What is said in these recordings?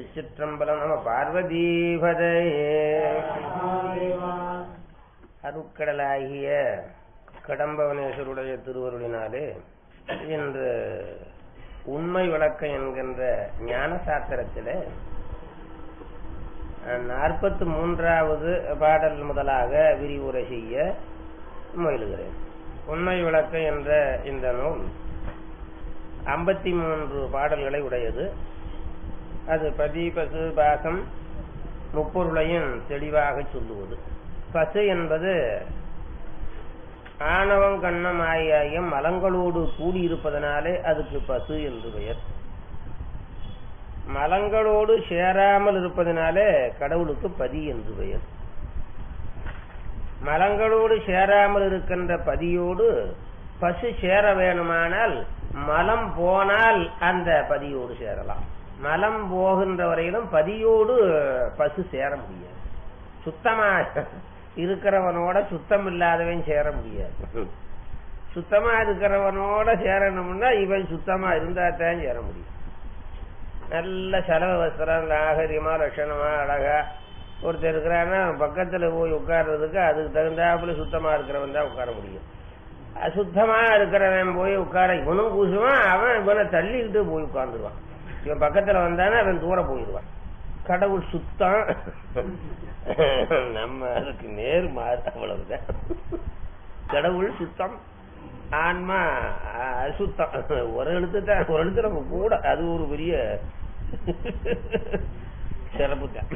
திருச்சிற்றம்பலம் நம பார்வதீபதையே அருட்கடலாகிய கடம்பவனேஸ்வருடைய திருவருளினாலே இன்று உண்மை விளக்கம் என்கின்ற ஞான சாஸ்திரத்திலே நாற்பத்தி மூன்றாவது பாடல் முதலாக விரிவுரை செய்ய முயலுகிறேன் உண்மை விளக்கம் என்ற இந்த நூல் ஐம்பத்தி மூன்று பாடல்களை உடையது அது பதி பசு பாசம் முப்பொருளையும் தெளிவாக சொல்லுவது பசு என்பது ஆணவம் கண்ணம் ஆகிய மலங்களோடு கூடியிருப்பதனாலே அதுக்கு பசு என்று பெயர் மலங்களோடு சேராமல் இருப்பதனாலே கடவுளுக்கு பதி என்று பெயர் மலங்களோடு சேராமல் இருக்கின்ற பதியோடு பசு சேர வேணுமானால் மலம் போனால் அந்த பதியோடு சேரலாம் மலம் போகின்ற வரையிலும் பதியோடு பசு சேர முடியாது சுத்தமா இருக்கிறவனோட சுத்தம் இல்லாதவன் சேர முடியாது சுத்தமா இருக்கிறவனோட சேரணும்னா இவன் சுத்தமா இருந்தா தான் சேர முடியும் நல்ல செலவு வஸ்திரம் நாகரிகமா லட்சணமா அழகா ஒருத்தர் இருக்கிறான்னா பக்கத்துல போய் உட்கார்றதுக்கு அதுக்கு தகுந்தாப்புல சுத்தமா இருக்கிறவன் தான் உட்கார முடியும் அசுத்தமா இருக்கிறவன் போய் உட்கார இவனும் கூசுவான் அவன் இவனை தள்ளிக்கிட்டு போய் உட்கார்ந்துருவான் இவன் பக்கத்துல வந்தானே அவன் தூரம் போயிடுவான் கடவுள் சுத்தம் நம்ம அதுக்கு நேர் மாறு அவ்வளவுதான் கடவுள் சுத்தம் ஆன்மா அசுத்தம் ஒரு எழுத்து தான் ஒரு எழுத்து நம்ம கூட அது ஒரு பெரிய சிறப்பு தான்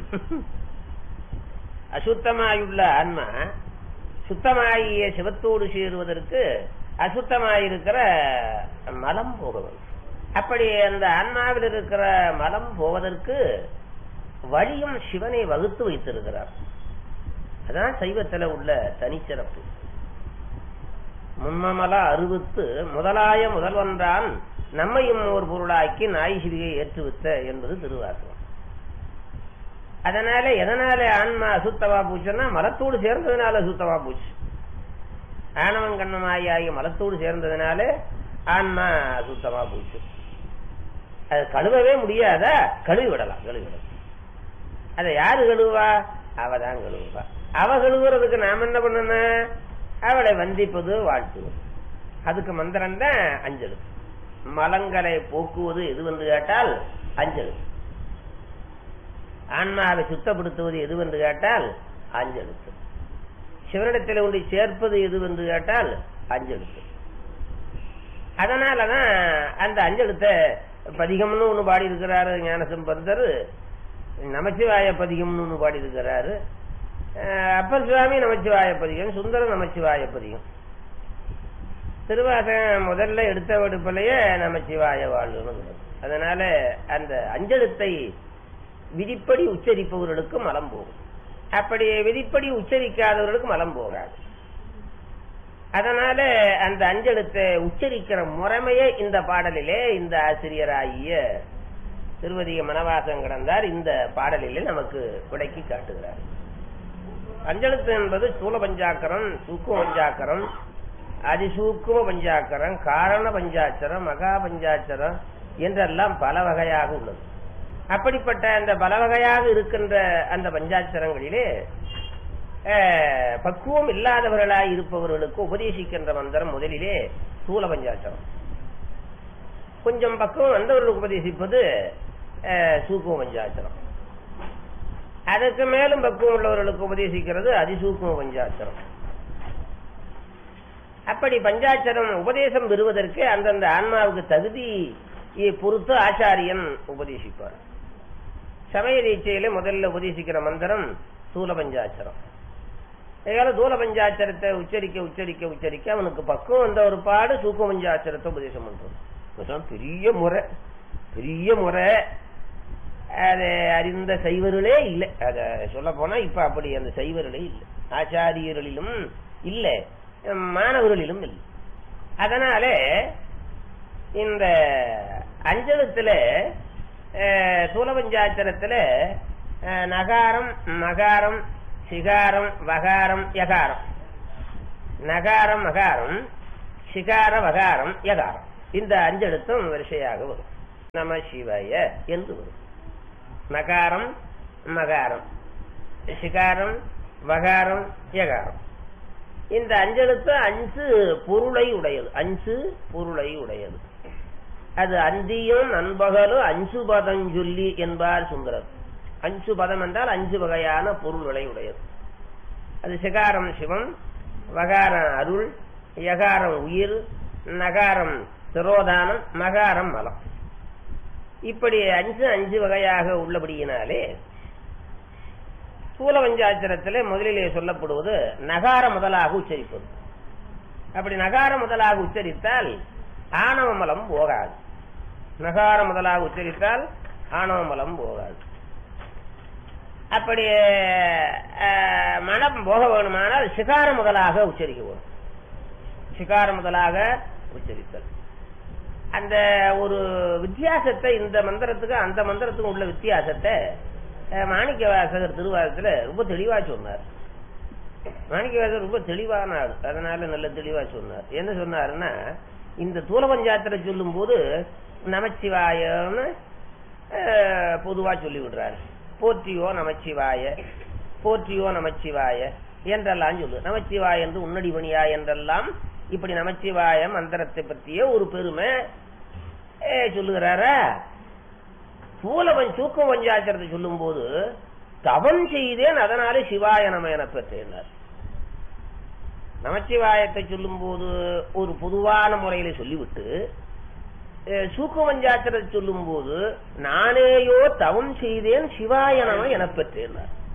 அசுத்தமாயுள்ள ஆன்மா சுத்தமாகிய சிவத்தோடு சேருவதற்கு அசுத்தமாயிருக்கிற மலம் போகவன் அப்படி அந்த ஆன்மாவில் இருக்கிற மலம் போவதற்கு வழியும் சிவனை வகுத்து வைத்திருக்கிறார் அதான் சைவத்துல உள்ள தனிச்சிறப்பு மும்மமல அறுவித்து முதலாய முதல்வன்றான் நம்மையும் ஒரு பொருளாக்கி நாய் சிவியை ஏற்றுவித்த என்பது திருவாசகம் அதனால எதனால ஆன்மா அசுத்தமா போச்சுன்னா மலத்தோடு சேர்ந்ததுனால அசுத்தமா போச்சு ஆணவன் கண்ணமாயி ஆகிய மலத்தோடு சேர்ந்ததுனால ஆன்மா அசுத்தமா போச்சு அது கழுவவே முடியாத கழுவி விடலாம் கழுவி விடலாம் அதை யாரு கழுவா அவதான் கழுவுவா அவ கழுவுறதுக்கு நாம் என்ன பண்ணணும் அவளை வந்திப்பது வாழ்த்துவது அதுக்கு மந்திரம் தான் அஞ்சலு மலங்களை போக்குவது எது என்று கேட்டால் அஞ்சலு ஆன்மாவை சுத்தப்படுத்துவது எது என்று கேட்டால் அஞ்செழுத்து சிவனிடத்தில் ஒன்றை சேர்ப்பது எது என்று கேட்டால் அஞ்செழுத்து அதனாலதான் அந்த அஞ்செழுத்தை பதிகம்னு ஒண்ணு பாடி இருக்கிறாரு ஞானசம்பந்தர் நமச்சிவாய பதிகம்னு ஒண்ணு பாடி இருக்கிறாரு அப்பர் சுவாமி நமச்சிவாய பதிகம் சுந்தர நமச்சிவாய பதிகம் திருவாசகம் முதல்ல எடுத்த வடுப்பிலேயே நமச்சிவாய வாழ்வுன்னு அதனால அந்த அஞ்செழுத்தை விதிப்படி உச்சரிப்பவர்களுக்கு மலம் போகும் அப்படி விதிப்படி உச்சரிக்காதவர்களுக்கு மலம் போகாது அதனால அந்த அஞ்செழுத்தை உச்சரிக்கிற முறைமையே இந்த பாடலிலே இந்த ஆசிரியராகிய திருவதிக மனவாசம் கிடந்தார் இந்த பாடலிலே நமக்கு விளக்கி காட்டுகிறார் அஞ்செழுத்து என்பது சூல பஞ்சாக்கரம் சூக்கும பஞ்சாக்கரம் அதிசூக்கும பஞ்சாக்கரம் காரண பஞ்சாட்சரம் மகா பஞ்சாட்சரம் என்றெல்லாம் பல வகையாக உள்ளது அப்படிப்பட்ட அந்த பல வகையாக இருக்கின்ற அந்த பஞ்சாட்சரங்களிலே பக்குவம் இல்லாதவர்களாய் இருப்பவர்களுக்கு உபதேசிக்கின்ற மந்திரம் முதலிலே சூல பஞ்சாட்சரம் கொஞ்சம் பக்குவம் வந்தவர்களுக்கு உபதேசிப்பது சூக்கும பஞ்சாட்சரம் அதற்கு மேலும் பக்குவம் உள்ளவர்களுக்கு உபதேசிக்கிறது அதிசூக்கும பஞ்சாட்சரம் அப்படி பஞ்சாட்சரம் உபதேசம் பெறுவதற்கு அந்தந்த ஆன்மாவுக்கு தகுதி பொறுத்து ஆச்சாரியன் உபதேசிப்பார் சமய தீட்சையில முதல்ல உபதேசிக்கிற மந்திரம் தூல பஞ்சாட்சரம் அதனால தூல பஞ்சாட்சரத்தை உச்சரிக்க உச்சரிக்க உச்சரிக்க அவனுக்கு பக்கம் வந்த ஒரு பாடு சூக்க பஞ்சாட்சரத்தை உபதேசம் பண்றோம் பெரிய முறை பெரிய முறை அதை அறிந்த சைவர்களே இல்லை அத சொல்ல போனா இப்ப அப்படி அந்த சைவர்களே இல்லை ஆச்சாரியர்களிலும் இல்லை மாணவர்களிலும் இல்லை அதனால இந்த அஞ்சலத்துல தூலபஞ்சாச்சரத்துல நகாரம் மகாரம் சிகாரம் வகாரம் யகாரம் நகாரம் மகாரம் சிகார வகாரம் யகாரம் இந்த அஞ்செழுத்தும் வரிசையாக வரும் நம சிவாய என்று வரும் நகாரம் மகாரம் சிகாரம் வகாரம் யகாரம் இந்த அஞ்செழுத்து அஞ்சு பொருளை உடையது அஞ்சு பொருளை உடையது அது அந்தியும் நண்பகலும் அஞ்சு பதம் சொல்லி என்பார் சுந்தரர் அஞ்சு பதம் என்றால் அஞ்சு வகையான பொருள்களை உடையது அது சிகாரம் சிவம் வகாரம் அருள் யகாரம் உயிர் நகாரம் திரோதானம் மகாரம் மலம் இப்படி அஞ்சு அஞ்சு வகையாக உள்ளபடியினாலே சூலவஞ்சாத்திரத்திலே முதலிலே சொல்லப்படுவது நகார முதலாக உச்சரிப்பது அப்படி நகார முதலாக உச்சரித்தால் ஆணவ மலம் போகாது நகார முதலாக உச்சரித்தால் ஆணவ மலம் போகாது அப்படி அஹ், மனம் போக வேணுமானால் சிகார முதலாக உச்சரிக்க வேணும் சிகார முதலாக உச்சரித்தல் அந்த ஒரு வித்தியாசத்தை இந்த மந்திரத்துக்கு அந்த மந்திரத்துக்கும் உள்ள வித்தியாசத்தை அஹ், மாணிக்க வாசகர் திருவாரத்துல ரொம்ப தெளிவா சொன்னார் மாணிக்க வாசகர் ரொம்ப தெளிவான ஆள் அதனால நல்ல தெளிவா சொன்னார் என்ன சொன்னாருன்னா இந்த தூலபஞ்சாத்திர சொல்லும் போது நமச்சிவாயன்னு அஹ், பொதுவா சொல்லி விடுறாரு போற்றியோ நமச்சிவாய போற்றியோ நமச்சிவாய என்றெல்லாம் சொல்லு நமச்சிவாய என்று உன்னடிமணியா என்றெல்லாம் இப்படி நமச்சிவாய மந்திரத்தை பற்றிய ஒரு பெருமை ஏ, சொல்லுகிறாரா சூலவன் சூக்க பஞ்சாச்சரத்தை சொல்லும் போது தவம் செய்தேன் அதனாலே சிவாய நம என பெற்றேன் நமச்சிவாயத்தை சொல்லும் போது ஒரு பொதுவான முறையில சொல்லிவிட்டு அஹ், சூக்க பஞ்சாச்சரத்தை சொல்லும் போது நானேயோ தவம் செய்தேன் சிவாய நம என பெற்றேன்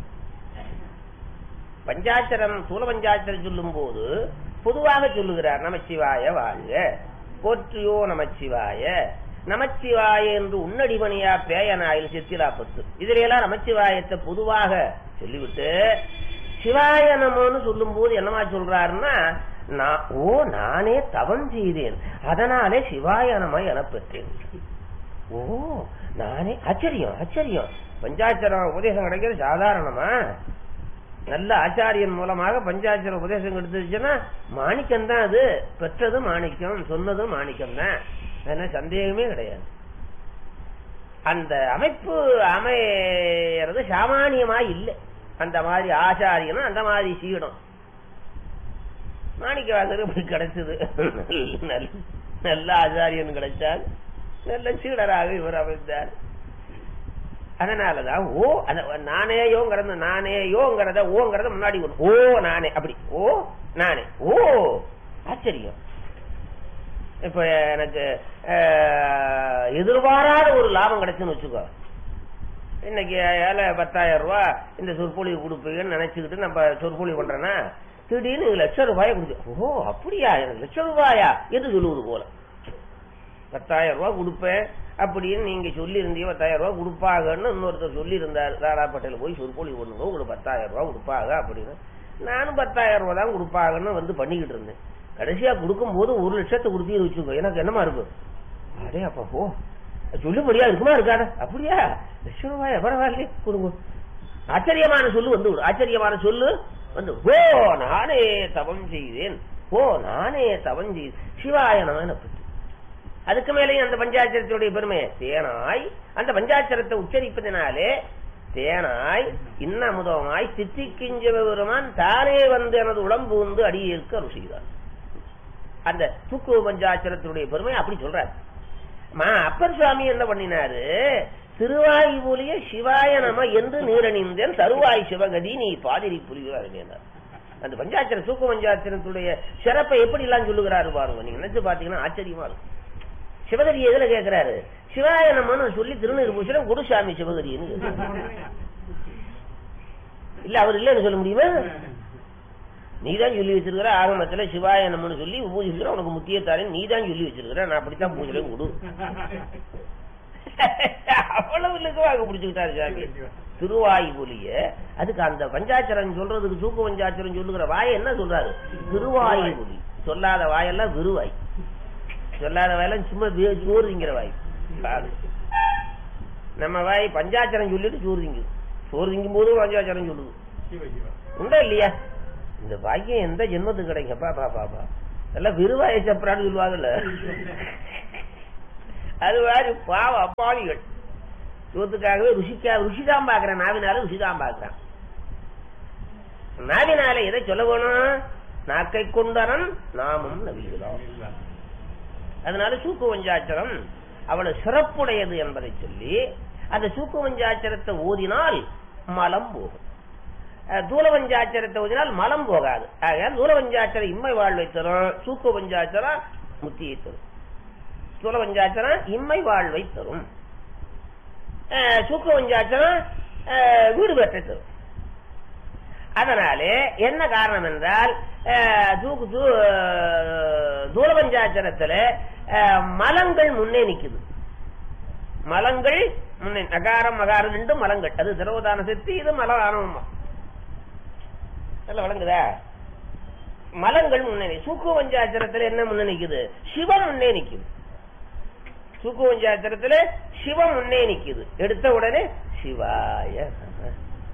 பஞ்சாச்சரம் சூல பஞ்சாச்சரம் சொல்லும் போது பொதுவாக சொல்லுகிறார் நமச்சிவாய வாழ்க போற்றியோ நமச்சிவாய நமச்சிவாய என்று உன்னடிமணியா பேயனாயில் சித்திலாப்பத்து இதுல எல்லாம் நமச்சிவாயத்தை பொதுவாக சொல்லிவிட்டு சிவாய நமன்னு சொல்லும் போது என்னமா சொல்றாருன்னா நான் ஓ நானே தவம் செய்தேன் அதனாலே சிவாய நம என பெற்றேன் ஓ நானே ஆச்சரியம் ஆச்சரியம் பஞ்சாட்சரம் உபதேசம் கிடைக்கிறது சாதாரணமா நல்ல ஆச்சாரியன் மூலமாக பஞ்சாட்சர உபதேசம் கிடைச்சிருச்சுன்னா மாணிக்கம் தான் அது பெற்றது மாணிக்கம் சொன்னதும் மாணிக்கம் தான் அதனால சந்தேகமே கிடையாது அந்த அமைப்பு அமையறது சாமானியமா இல்லை அந்த மாதிரி ஆச்சாரியனும் அந்த மாதிரி சீடம் மாணிக்கவாசர் இப்படி கிடைச்சது நல்ல நல்ல ஆச்சாரியன் கிடைச்சால் நல்ல சீடராக இவர் அமைந்தார் அதனாலதான் ஓ அத நானேயோங்கிறது நானேயோங்கிறத ஓங்கிறத முன்னாடி வரும். ஓ நானே அப்படி ஓ நானே ஓ ஆச்சரியம் இப்ப எனக்கு அஹ், எதிர்பாராத ஒரு லாபம் கிடைச்சுன்னு வச்சுக்கோ இன்னைக்கு ஏழை பத்தாயிரம் ரூபாய் இந்த சொற்பொழிவு கொடுப்பீங்கன்னு நினைச்சுக்கிட்டு நம்ம சொற்பொழிவு பண்றேன்னா திடீர்னு லட்சம் ரூபாயை கொடுத்து ஓ அப்படியா எனக்கு லட்சம் ரூபாயா என்று சொல்லுவது போல பத்தாயிரம் ரூபாய் கொடுப்பேன் அப்படின்னு நீங்க சொல்லி இருந்தீங்க பத்தாயிரம் ரூபாய் கொடுப்பாங்கன்னு இன்னொருத்தர் சொல்லி இருந்தார் தாராப்பட்டையில போய் சொற்பொழிவு பண்ணுங்க உங்களுக்கு பத்தாயிரம் ரூபாய் கொடுப்பாங்க அப்படின்னு நானும் பத்தாயிரம் ரூபாய் தான் கொடுப்பாங்கன்னு வந்து பண்ணிக்கிட்டு இருந்தேன் கடைசியா கொடுக்கும்போது ஒரு லட்சத்தை கொடுத்தீங்கன்னு வச்சுக்கோ எனக்கு என்னமா இருக்கும் அடே அப்பா ஓ சொல்லும்படியா இருக்குமா இருக்காத அப்படியா லட்சம் ரூபாய் பரவாயில்லையே கொடுங்க ஆச்சரியமான சொல்லு வந்து விடும். ஆச்சரியமான சொல்லு வந்து ஓ நானே தவம் செய்தேன் ஓ நானே தவம் செய்தேன் சிவாய நம அதுக்கு மேலேயும் அந்த பஞ்சாட்சரத்துடைய பெருமை தேனாய் அந்த பஞ்சாட்சரத்தை உச்சரிப்பதனாலே தேனாய் இன்னமுதமாய் சித்திக்கிஞ்ச பெருமான் தானே வந்து எனது உடம்பு வந்து அடியேற்க அருள் செய்தார் அந்த தூக்கு பஞ்சாட்சரத்தினுடைய பெருமை அப்படி சொல்றாரு மா அப்பர் சுவாமி என்ன பண்ணினாரு திருவாய்மொழிய சிவாய நம என்று நீரணிந்தேன் தருவாய் சிவகதி நீ பாதிரி புரிகிறார் அந்த பஞ்சாட்சர சூக்க பஞ்சாட்சரத்துடைய சிறப்பை எப்படி எல்லாம் சொல்லுகிறாரு பாருங்க நீங்க நினைச்சு பாத்தீங்கன்னா ஆச்சரியமா இருக்கும் சிவகரி எதுல கேக்குறாரு சிவாய நமன்னு சொல்லி திருநீர் குருசாமி சிவகரின்னு கேக்குறாரு. இல்ல அவர் இல்லன்னு சொல்ல முடியுமா நீதான் சொல்லி வச்சிருக்கிற ஆரம்பத்துல சிவாய நமன்னு சொல்லி பூஜிக்கிற உனக்கு முத்திய தாரேன் நீதான் சொல்லி வச்சிருக்கிற நான் அப்படித்தான் பூஜையிலும் கொடு அவ்வளவு இலக்குவாக பிடிச்சுக்கிட்டாரு சாமி திருவாய் ஒலிய அதுக்கு அந்த பஞ்சாச்சரம் சொல்றதுக்கு சூக்கு பஞ்சாச்சரம் சொல்லுகிற வாயை என்ன சொல்றாரு திருவாய் ஒலி சொல்லாத வாயெல்லாம் விருவாய் சொல்லாத வாயெல்லாம் சும்மா வே- சோறு திங்கிற வாய் பாரு. நம்ம வாய் பஞ்சாச்சரம் சொல்லிட்டு சோறு திங்குது சோறு திங்கும் போதும் பஞ்சாச்சரம் சொல்லுது உண்டா இல்லையா இந்த பாக்கியம் எந்த ஜென்மத்துக்கு கிடைக்கப்பா பா பாப்பா எல்லாம் விருவாய சப்பரான்னு சொல்லுவாங்கல்ல அது மாதிரி பாவ அப்பாவிகள் சோத்துக்காகவே ருசிக்கா ருசிதான் பாக்குறேன் நாவினால ருசிதான் பாக்குறேன் நாவினால எதை சொல்ல வேணும் நாக்கை கொண்டனன் நாமும் நவிகிறோம் அதனால சூக்கு வஞ்சாச்சரம் அவ்வளவு சிறப்புடையது என்பதை சொல்லி அந்த சூக்கு வஞ்சாச்சரத்தை ஓதினால் மலம் போகும் அஹ், தூல வஞ்சாச்சரத்தை ஓதினால் மலம் போகாது ஆகையால் தூல வஞ்சாச்சரம் இம்மை வாழ்வை தரும் சூக்கு வஞ்சாச்சரம் முத்தியை தரும் தூல வஞ்சாச்சரம் இம்மை வாழ்வை தரும் அஹ், சூக்கு வஞ்சாச்சரம் அஹ், வீடு பெற்றை தரும் அதனாலே என்ன காரணம் என்றால் அஹ், தூக்கு தூ- அஹ், தூல பஞ்சாச்சரத்துல அஹ், மலங்கள் முன்னே நிக்குது மலங்கள் முன்னே நகாரம் மகாரம் ரெண்டு மலங்கள் அது திரவதான சக்தி இது மல ஆனவமா நல்ல வழங்குதா மலங்கள் முன்னே நி- சூக்கு பஞ்சாச்சரத்துல என்ன முன்னே நிக்குது சிவம் முன்னே நிக்குது சூக்கு பஞ்சாச்சரத்துல சிவம் முன்னே நிக்குது எடுத்த உடனே சிவாய நம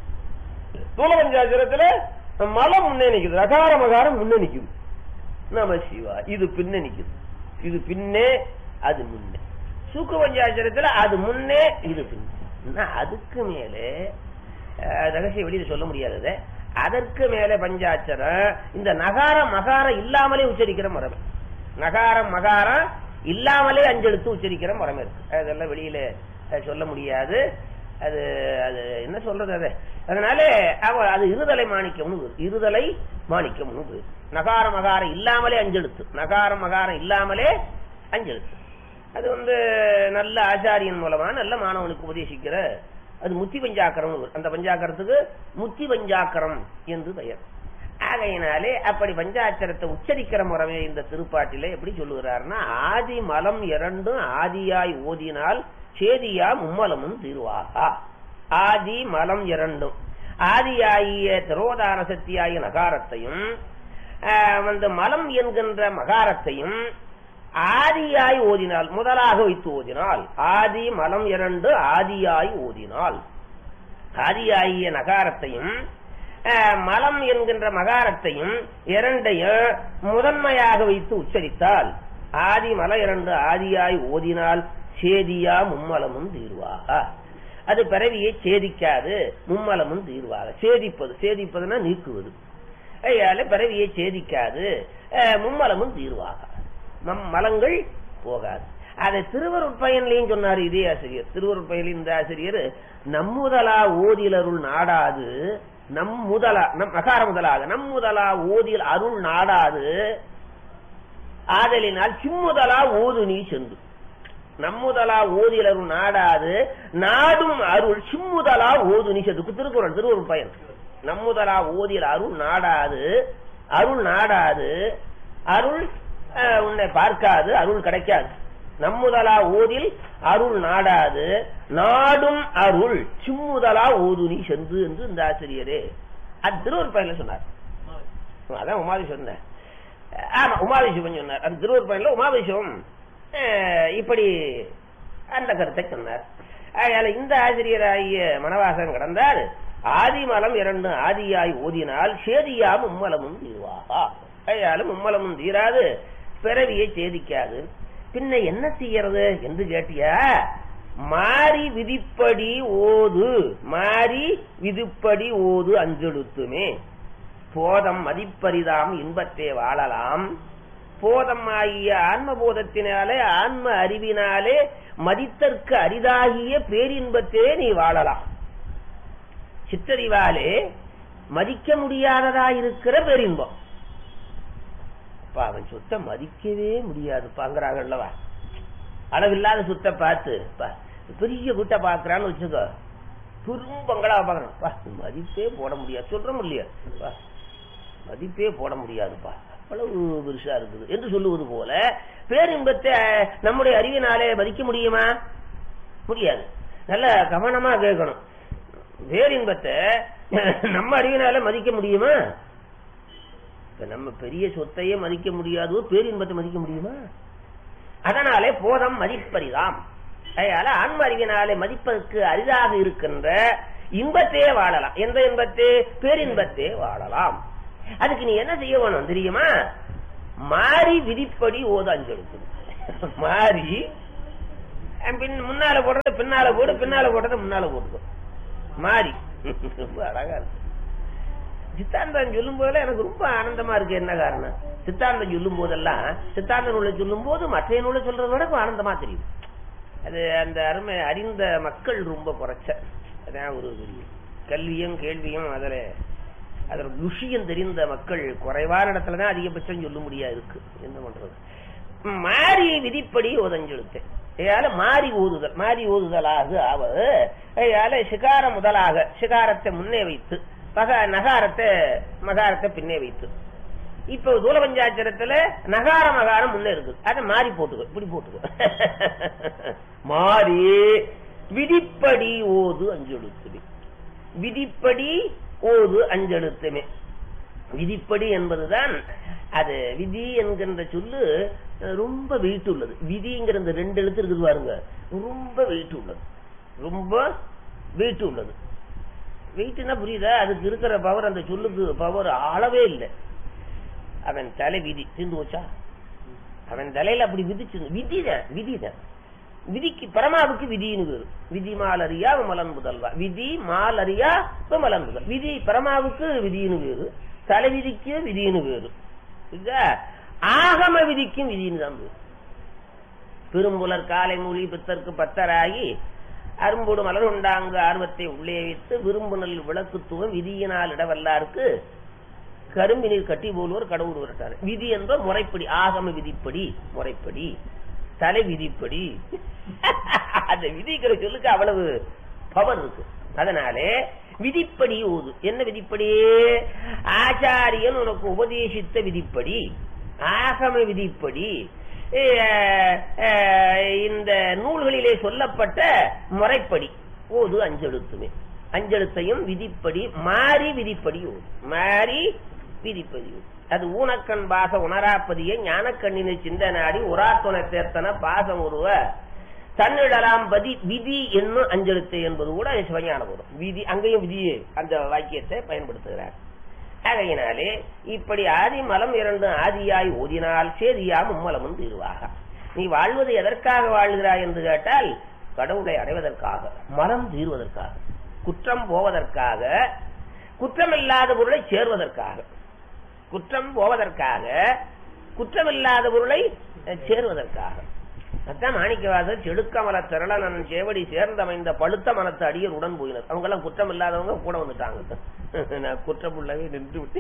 தூல பஞ்சாச்சரத்துல மலம் முன்னே நிக்குது ரகார மகாரம் முன்னே நிக்குது நம சிவா இது பின்ன நிக்குது இது பின்னே அது முன்னே சூக்கு பஞ்சாச்சரத்துல அது முன்னே இது பின்னே இன்னும் அதுக்கு மேலே அஹ், ரகசிய வெளியில சொல்ல முடியாதது அதற்கு மேலே பஞ்சாட்சரம் இந்த நகாரம் மகாரம் இல்லாமலே உச்சரிக்கிற முறை நகாரம் மகாரம் இல்லாமலே அஞ்செழுத்து உச்சரிக்கிற முறை இருக்கு அதெல்லாம் வெளியில அஹ், சொல்ல முடியாது அது அது என்ன சொல்றது அது அதனால அவ அது இருதலை மாணிக்கம்னு பேரு. இருதலை மாணிக்கம்னு பேரு. நகார மகாரம் இல்லாமலே அஞ்செழுத்து நகார மகாரம் இல்லாமலே அஞ்செழுத்து அது வந்து நல்ல ஆச்சாரியன் மூலமா நல்ல மாணவனுக்கு உபதேசிக்கிற அது முத்தி பஞ்சாக்கரம் அந்த பஞ்சாக்கரத்துக்கு முத்தி பஞ்சாக்கரம் என்று பெயர் ஆகையினாலே அப்படி பஞ்சாட்சரத்தை உச்சரிக்கிற முறைமை இந்த திருப்பாட்டில எப்படி சொல்லுகிறாருன்னா ஆதி மலம் இரண்டும் ஆதியாய் ஓதினால் சேதியா மும்மலமும் தீர்வாகா ஆதி மலம் இரண்டும் ஆதியாகிய திரோதான சக்தியாகிய நகாரத்தையும் ஆஹ், வந்து மலம் என்கின்ற மகாரத்தையும் ஆதியாய் ஓதினால் முதலாக வைத்து ஓதினால் ஆதி மலம் இரண்டு ஆதியாய் ஓதினால் ஆதியாகிய நகாரத்தையும் அஹ், மலம் என்கின்ற மகாரத்தையும் இரண்டையும் முதன்மையாக வைத்து உச்சரித்தால் ஆதி மல இரண்டு ஆதியாய் ஓதினால் சேதியா மும்மலமும் தீர்வாக அது பிறவியை சேதிக்காது மும்மலமும் தீர்வாக சேதிப்பது சேதிப்பதுன்னா நீக்குவது ஐயால பிறவியை சேதிக்காது அஹ், மும்மலமும் தீர்வாக நம் மலங்கள் போகாது அதை திருவருட்பயன்லையும் சொன்னார் இதே ஆசிரியர் திருவருட்பயனில் இந்த ஆசிரியர் நம்முதலா ஓதிலருள் நாடாது நம் முதலா நம் மகார முதலாக நம் முதலா ஓதில் அருள் நாடாது ஆதலினால் சிம்முதலா ஓது நீ சென்று நம்முதலா ஓதிலருள் நாடாது நாடும் அருள் சிம்முதலா ஓது நீ சென்று திருக்குறள் திருவருள் பயன் நம்முதலா ஓதில் அருள் நாடாது அருள் நாடாது அருள் அஹ், உன்னை பார்க்காது அருள் கிடைக்காது நம்முதலா ஓதில் அருள் நாடாது நாடும் அருள் சிம்முதலா ஓது நீ சென்று என்று இந்த ஆசிரியரே அது திருவருள் பயன்ல சொன்னார் அதான் உமாதி சொன்னேன் ஆமா உமாபிஷேகம் சொன்னார் அந்த திருவூர் பயனில் உமாபிஷேகம் இப்படி அந்த கருத்தை சொன்னார் அதனால இந்த ஆசிரியராகிய மனவாசம் கடந்தால் ஆதிமலம் இரண்டு ஆதியாய் ஓதினால் சேதியா மும்மலமும் தீர்வாகா அதனால மும்மலமும் தீராது பிறவியை சேதிக்காது பின்ன என்ன செய்யறது என்று கேட்டியா மாறி விதிப்படி ஓது மாறி விதிப்படி ஓது அஞ்செழுத்துமே போதம் மதிப்பரிதாம் இன்பத்தே வாழலாம் போதம் ஆகிய ஆன்மபோதத்தினாலே ஆன்ம அறிவினாலே மதித்தற்கு அரிதாகிய பேரின்பத்தே நீ வாழலாம் சிற்றறிவாலே மதிக்க முடியாததா இருக்கிற பேரின்பம் அப்பா அவன் சொத்தை மதிக்கவே முடியாதுப்பாங்கிறாங்கல்லவா அளவில்லாத சொத்தை பார்த்து பா, பெரிய குட்டை பாக்குறான்னு வச்சுக்கோ பெரும் பங்களாவை பாக்குறான் பா, மதிப்பே போட முடியாது சொல்ற முடியாது பா, மதிப்பே போட முடியாதுப்பா அவ்வளவு பெருசா இருக்குது என்று சொல்லுவது போல பேரின்பத்தை நம்முடைய அறிவினாலே மதிக்க முடியுமா முடியாது நல்ல கவனமா கேட்கணும் பேரின்பத்தை நம்ம அறிவினால மதிக்க முடியுமா இப்ப நம்ம பெரிய சொத்தையே மதிக்க முடியாதோ பேரின்பத்தை மதிக்க முடியுமா அதனாலே போதம் மதிப்பரிதாம் அதனால ஆன்ம அறிவினாலே மதிப்பதற்கு அரிதாக இருக்கின்ற இன்பத்தே வாழலாம் எந்த இன்பத்தே பேரின்பத்தே வாழலாம் அதுக்கு நீ என்ன செய்ய வேணும் தெரியுமா மாறி விதிப்படி ஓத அஞ்செழுத்து மாறி அஹ் பின் முன்னால போடுறது பின்னால போடு பின்னால போடுறது முன்னால போட்டுக்கோ மாறி ரொம்ப அழகா இருக்கு சித்தாந்தம் சொல்லும் போதெல்லாம் எனக்கு ரொம்ப ஆனந்தமா இருக்கு என்ன காரணம் சித்தாந்தம் சொல்லும் போதெல்லாம் சித்தாந்த நூலை சொல்லும் போது மற்ற நூலை சொல்றதை விட இப்ப ஆனந்தமா தெரியும் அது அந்த அருமை அறிந்த மக்கள் ரொம்ப குறைச்ச அதான் ஒரு பெரிய கல்வியும் கேள்வியும் அதுல அதோட விஷயம் தெரிந்த மக்கள் குறைவான இடத்துலதான் அதிகபட்சம் சொல்ல முடியா இருக்கு என்ன பண்றது மாறி விதிப்படி ஓதஞ்செழுத்து ஏயால மாறி ஓதுதல் மாறி ஓதுதலாக ஆவது ஏயால சிகார முதலாக சிகாரத்தை முன்னே வைத்து பக நகாரத்தை மகாரத்தை பின்னே வைத்து இப்ப தூல பஞ்சாட்சரத்துல நகார மகாரம் முன்னே இருக்கு அதை மாறி போட்டுக்கோ இப்படி போட்டுக்கோ மாறி விதிப்படி ஓது அஞ்செழுத்துமே விதிப்படி ஓது அஞ்செழுத்துமே விதிப்படி என்பதுதான் அது விதி என்கின்ற சொல்லு அஹ், ரொம்ப வெயிட் உள்ளது விதிங்கிற இந்த ரெண்டு எழுத்து இருக்குது பாருங்க ரொம்ப வெயிட் உள்ளது ரொம்ப வெயிட் உள்ளது வெயிட்னா புரியுதா அதுக்கு இருக்கிற பவர் அந்த சொல்லுக்கு பவர் அளவே இல்லை அவன் தலை விதி தீர்ந்து போச்சா அவன் தலையில அப்படி விதிச்சு விதிதான் விதிதான் விதிக்கு பரமாவுக்கு விதின்னு பேரு விதி மாலரியா விமலன் முதல்வா விதி மாலரியா விமலன் முதல் விதி பரமாவுக்கு விதின்னு பேரு தலை விதிக்கு விதின்னு பேரு புரியுதா? ஆகம விதிக்கும் விதின்னு தான் பேரு பெரும்புலர் காலை மூலி பித்தற்கு பத்தராகி அரும்போடு மலர் உண்டாங்கு ஆர்வத்தை உள்ளே வைத்து விரும்புநல் விளக்குத்துவம் விதியினால் இடவல்லாருக்கு கரும்பினில் கட்டி போலுவர் கடவுள் விரட்டார் விதி என்ற முறைப்படி ஆகம விதிப்படி முறைப்படி தலை விதிப்படி அந்த விதிக்கிற சொல்லுக்கு அவ்வளவு பவர் இருக்கு அதனாலே விதிப்படி ஓது என்ன விதிப்படி ஆச்சாரியன் உனக்கு உபதேசித்த விதிப்படி ஆகம விதிப்படி அஹ், அஹ், இந்த நூல்களிலே சொல்லப்பட்ட முறைப்படி ஓது அஞ்செழுத்துமே அஞ்செழுத்தையும் விதிப்படி மாறி விதிப்படி ஓது மாறி விதிப்படி ஓது. அது ஊனக்கண் பாச உணராப்பதியை ஞானக்கண்ணினை சிந்தனாடி உராத்துணை தேர்த்தன பாசம் உருவ தன்னிடலாம் பதி விதி என்னும் அஞ்செழுத்து என்பது கூட சிவஞான வரும் விதி அங்கேயும் விதி அந்த வாக்கியத்தை பயன்படுத்துகிறார் ஆகையினாலே இப்படி ஆதி மலம் இரண்டு ஆதியாய் ஓதினால் சேதியா மும்மலமும் தீர்வாக நீ வாழ்வது எதற்காக வாழ்கிறாய் என்று கேட்டால் கடவுளை அடைவதற்காக மலம் தீர்வதற்காக குற்றம் போவதற்காக குற்றமில்லாத பொருளை சேர்வதற்காக குற்றம் போவதற்காக குற்றமில்லாத பொருளை அஹ், சேர்வதற்காக அதான் மாணிக்கவாசர் செடுக்கமல திரளனன் சேவடி சேர்ந்தமைந்த பழுத்த மனத்து அடியர் உடன் போயினர் அவங்க எல்லாம் குற்றம் இல்லாதவங்க கூட வந்துட்டாங்க நான் குற்றமுள்ளவே நின்று விட்டு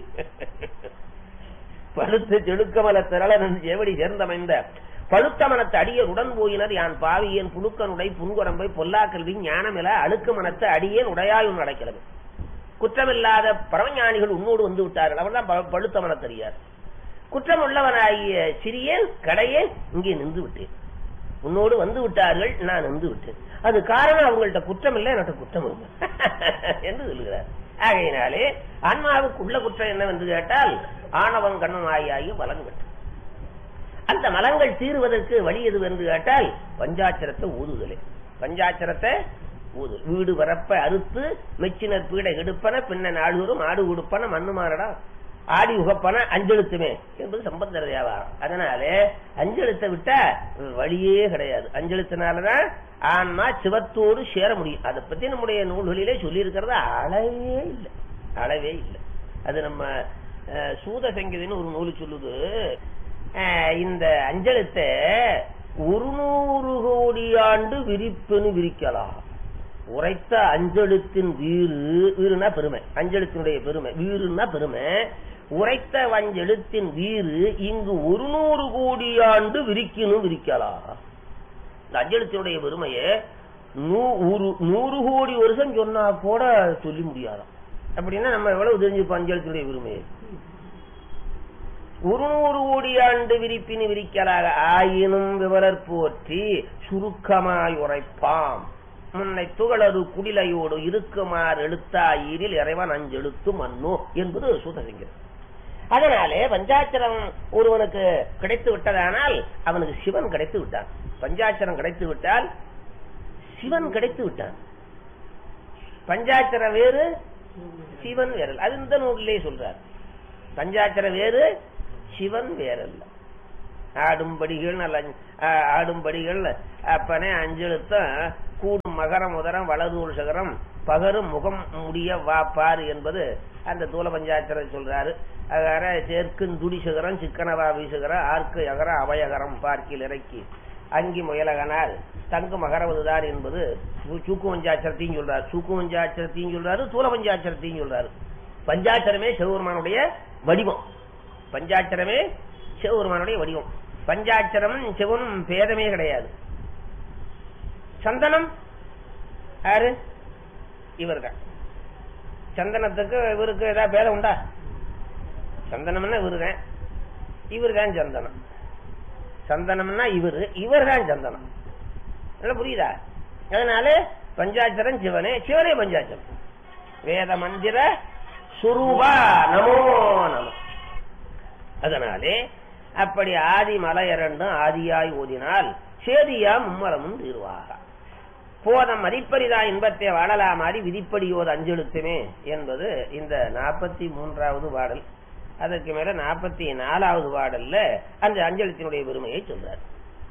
பழுத்த செடுக்கமல திரளனன் சேவடி சேர்ந்தமைந்த பழுத்த மனத்து அடியர் உடன் போயினர் யான் பாவியன் புழுக்கனுடை புன்குரம்பை பொல்லாக்கல்வி ஞானமில அழுக்கு மனத்து அடியேன் உடையாயும் நடக்கிறது குற்றமில்லாத பரமஞானிகள் உன்னோடு வந்து விட்டார்கள் அவர்தான் ப- பழுத்த மனத்தறியார் குற்றம் உள்ளவனாகிய சிறியேன் கடையே இங்கே நின்று விட்டேன் உன்னோடு வந்து விட்டார்கள் நான் நின்று விட்டேன் அது காரணம் அவங்கள்ட்ட குற்றம் இல்லை எனக்கு குற்றம் இல்லை என்று சொல்லுகிறார் ஆகையினாலே ஆன்மாவுக்கு உள்ள குற்றம் என்னவென்று கேட்டால் ஆணவம் கண்ணம் ஆகியாகி மலங்கள் அந்த மலங்கள் தீருவதற்கு வழி எது என்று கேட்டால் பஞ்சாட்சரத்தை ஊதுதலே பஞ்சாட்சரத்தை ஊது வீடு வரப்ப அறுத்து மெச்சினர் பீடை எடுப்பன பின்ன நாடுவரும் ஆடு உடுப்பன மண்ணு மாறடா ஆடி உகப்பன அஞ்செழுத்துமே என்பது சம்பந்தர வியாபாரம் அதனாலே அஞ்செழுத்தை விட்டா வழியே கிடையாது அஞ்செழுத்தினாலதான் ஆன்மா சிவத்தோடு சேர முடியும் அதை பத்தி நம்முடைய நூல்களிலே சொல்லி இருக்கிறது அளவே இல்லை அளவே இல்லை அது நம்ம அஹ், சூத சங்கீதன்னு ஒரு நூல் சொல்லுது அஹ், இந்த அஞ்செழுத்தை ஒரு நூறு கோடி ஆண்டு விரிப்புன்னு விரிக்கலாம் உரைத்த அஞ்செழுத்தின் வீறு வீறுனா பெருமை அஞ்செழுத்தினுடைய பெருமை வீறுனா பெருமை உரைத்த வஞ்செழுத்தின் வீறு இங்கு ஒரு நூறு கோடி ஆண்டு விரிக்கணும் விரிக்கலாம் இந்த அஞ்செழுத்தினுடைய பெருமையை நூ- ஒரு- நூறு கோடி வருஷம் சொன்னா கூட சொல்லி முடியாதாம் அப்படின்னா நம்ம எவ்வளவு தெரிஞ்சுப்போம் அஞ்செழுத்தினுடைய பெருமையை ஒரு நூறு கோடி ஆண்டு விரிப்பினி விரிக்கலாக ஆயினும் விவரற் போற்றி சுருக்கமாய் உரைப்பாம் முன்னை துகளது குடிலையோடு இருக்குமாறு எழுத்தாயிரில் இறைவன் அஞ்செழுத்து மண்ணு என்பது சூதசிங்கம் அதனாலே பஞ்சாட்சரம் ஒருவனுக்கு கிடைத்து விட்டதானால் அவனுக்கு சிவன் கிடைத்து விட்டான் பஞ்சாட்சரம் கிடைத்து விட்டால் சிவன் கிடைத்து விட்டான் பஞ்சாட்சரம் வேறு சிவன் வேறு அது இந்த நூலிலே சொல்றார் பஞ்சாட்சர வேறு சிவன் வேறல்ல ஆடும்படிகள் நல்ல ஆ- ஆடும்படிகள் அப்பனே அஞ்செழுத்தம் கூடும் மகரம் உதரம் வலதூர் சகரம் பகரும் முகம் முடிய வா பாரு என்பது அந்த தூல பஞ்சாயத்தில் சொல்றாரு அகார சேர்க்கும் துடி சிகரம் சிக்கனவா வீசுகரம் ஆர்க்கு அகர அவயகரம் பார்க்கில் இறக்கி அங்கி முயலகனால் தங்கு மகரவதுதான் என்பது சு- சூக்கு பஞ்சாட்சரத்தையும் சொல்றாரு சூக்கு பஞ்சாட்சரத்தையும் சொல்றாரு தூல பஞ்சாட்சரத்தையும் சொல்றாரு பஞ்சாட்சரமே சிவபெருமானுடைய வடிவம் பஞ்சாட்சரமே சிவபெருமானுடைய வடிவம் பஞ்சாட்சரம் சிவனும் பேதமே கிடையாது சந்தனம் யாரு இவர்தான் சந்தனத்துக்கு இவருக்கு ஏதாவது பேதம் உண்டா சந்தனம்னா இவருதான் இவர்தான் சந்தனம் சந்தனம்னா இவரு இவர்தான் சந்தனம் நல்லா புரியுதா அதனால பஞ்சாட்சரம் சிவனே சிவனே பஞ்சாட்சரம் வேத மந்திர சுரூபா நமோ நம அதனாலே அப்படி ஆதி மலை இரண்டும் ஆதியாய் ஓதினால் சேதியா மும்மரமும் தீர்வாக போதம் மதிப்பரிதா இன்பத்தை வாழலாமாறி விதிப்படியோது அஞ்செழுத்துமே என்பது இந்த நாற்பத்தி மூன்றாவது பாடல் அதற்கு மேல நாற்பத்தி நாலாவது பாடல்ல அந்த அஞ்செழுத்தினுடைய பெருமையை சொல்றார்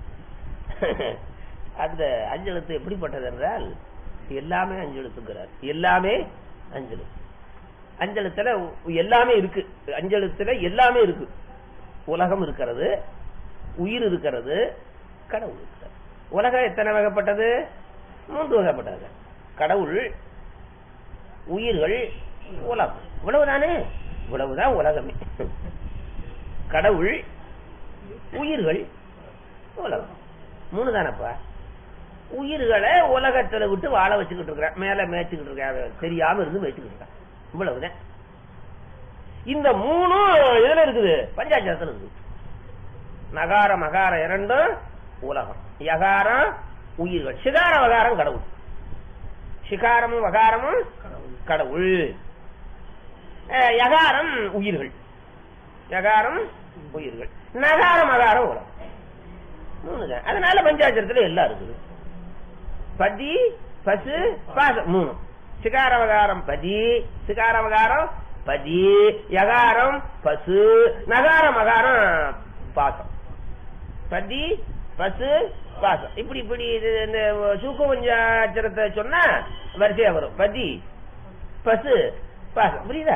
அந்த அஞ்செழுத்து எப்படிப்பட்டது என்றால் எல்லாமே அஞ்செழுத்துங்கிறார் எல்லாமே அஞ்செழுத்து அஞ்செழுத்துல எல்லாமே இருக்கு அஞ்செழுத்துல எல்லாமே இருக்கு உலகம் இருக்கிறது உயிர் இருக்கிறது கடவுள் இருக்கிறது உலகம் எத்தனை வகைப்பட்டது மூன்று வகைப்பட்டது கடவுள் உயிர்கள் உலகம் இவ்வளவுதானே இவ்வளவுதான் உலகமே கடவுள் உயிர்கள் உலகம் மூணு தானப்பா உயிர்களை உலகத்துல விட்டு வாழ வச்சுக்கிட்டு இருக்கிறான் மேல மேய்ச்சிக்கிட்டு இருக்கான் தெரியாம இருந்து மேய்ச்சிக்கிட்டு இருக்கான் இவ்வளவுதான் இந்த மூணும் இதுல இருக்குது பஞ்சாட்சரத்துல இருக்குது நகார மகார இரண்டும் உலகம் யகாரம் உயிர்கள் சிகார வகாரம் கடவுள் சிகாரமும் வகாரமும் கடவுள் அஹ், யகாரம் உயிர்கள் யகாரம் உயிர்கள் நகார மகாரம் உலகம் மூணு தான். அதனால பஞ்சாட்சரத்துல எல்லாம் இருக்குது பதி பசு பாசம் மூணு சிகாரவகாரம் பதி சிகாரவகாரம் பதி யகாரம் பசு நகார மகாரம் பாசம் பதி பசு பாசம் இப்படி இப்படி இது இந்த சூக்கு பஞ்சாட்சரத்தை சொன்னா வரிசையா வரும் பதி பசு பாசம் புரியுதா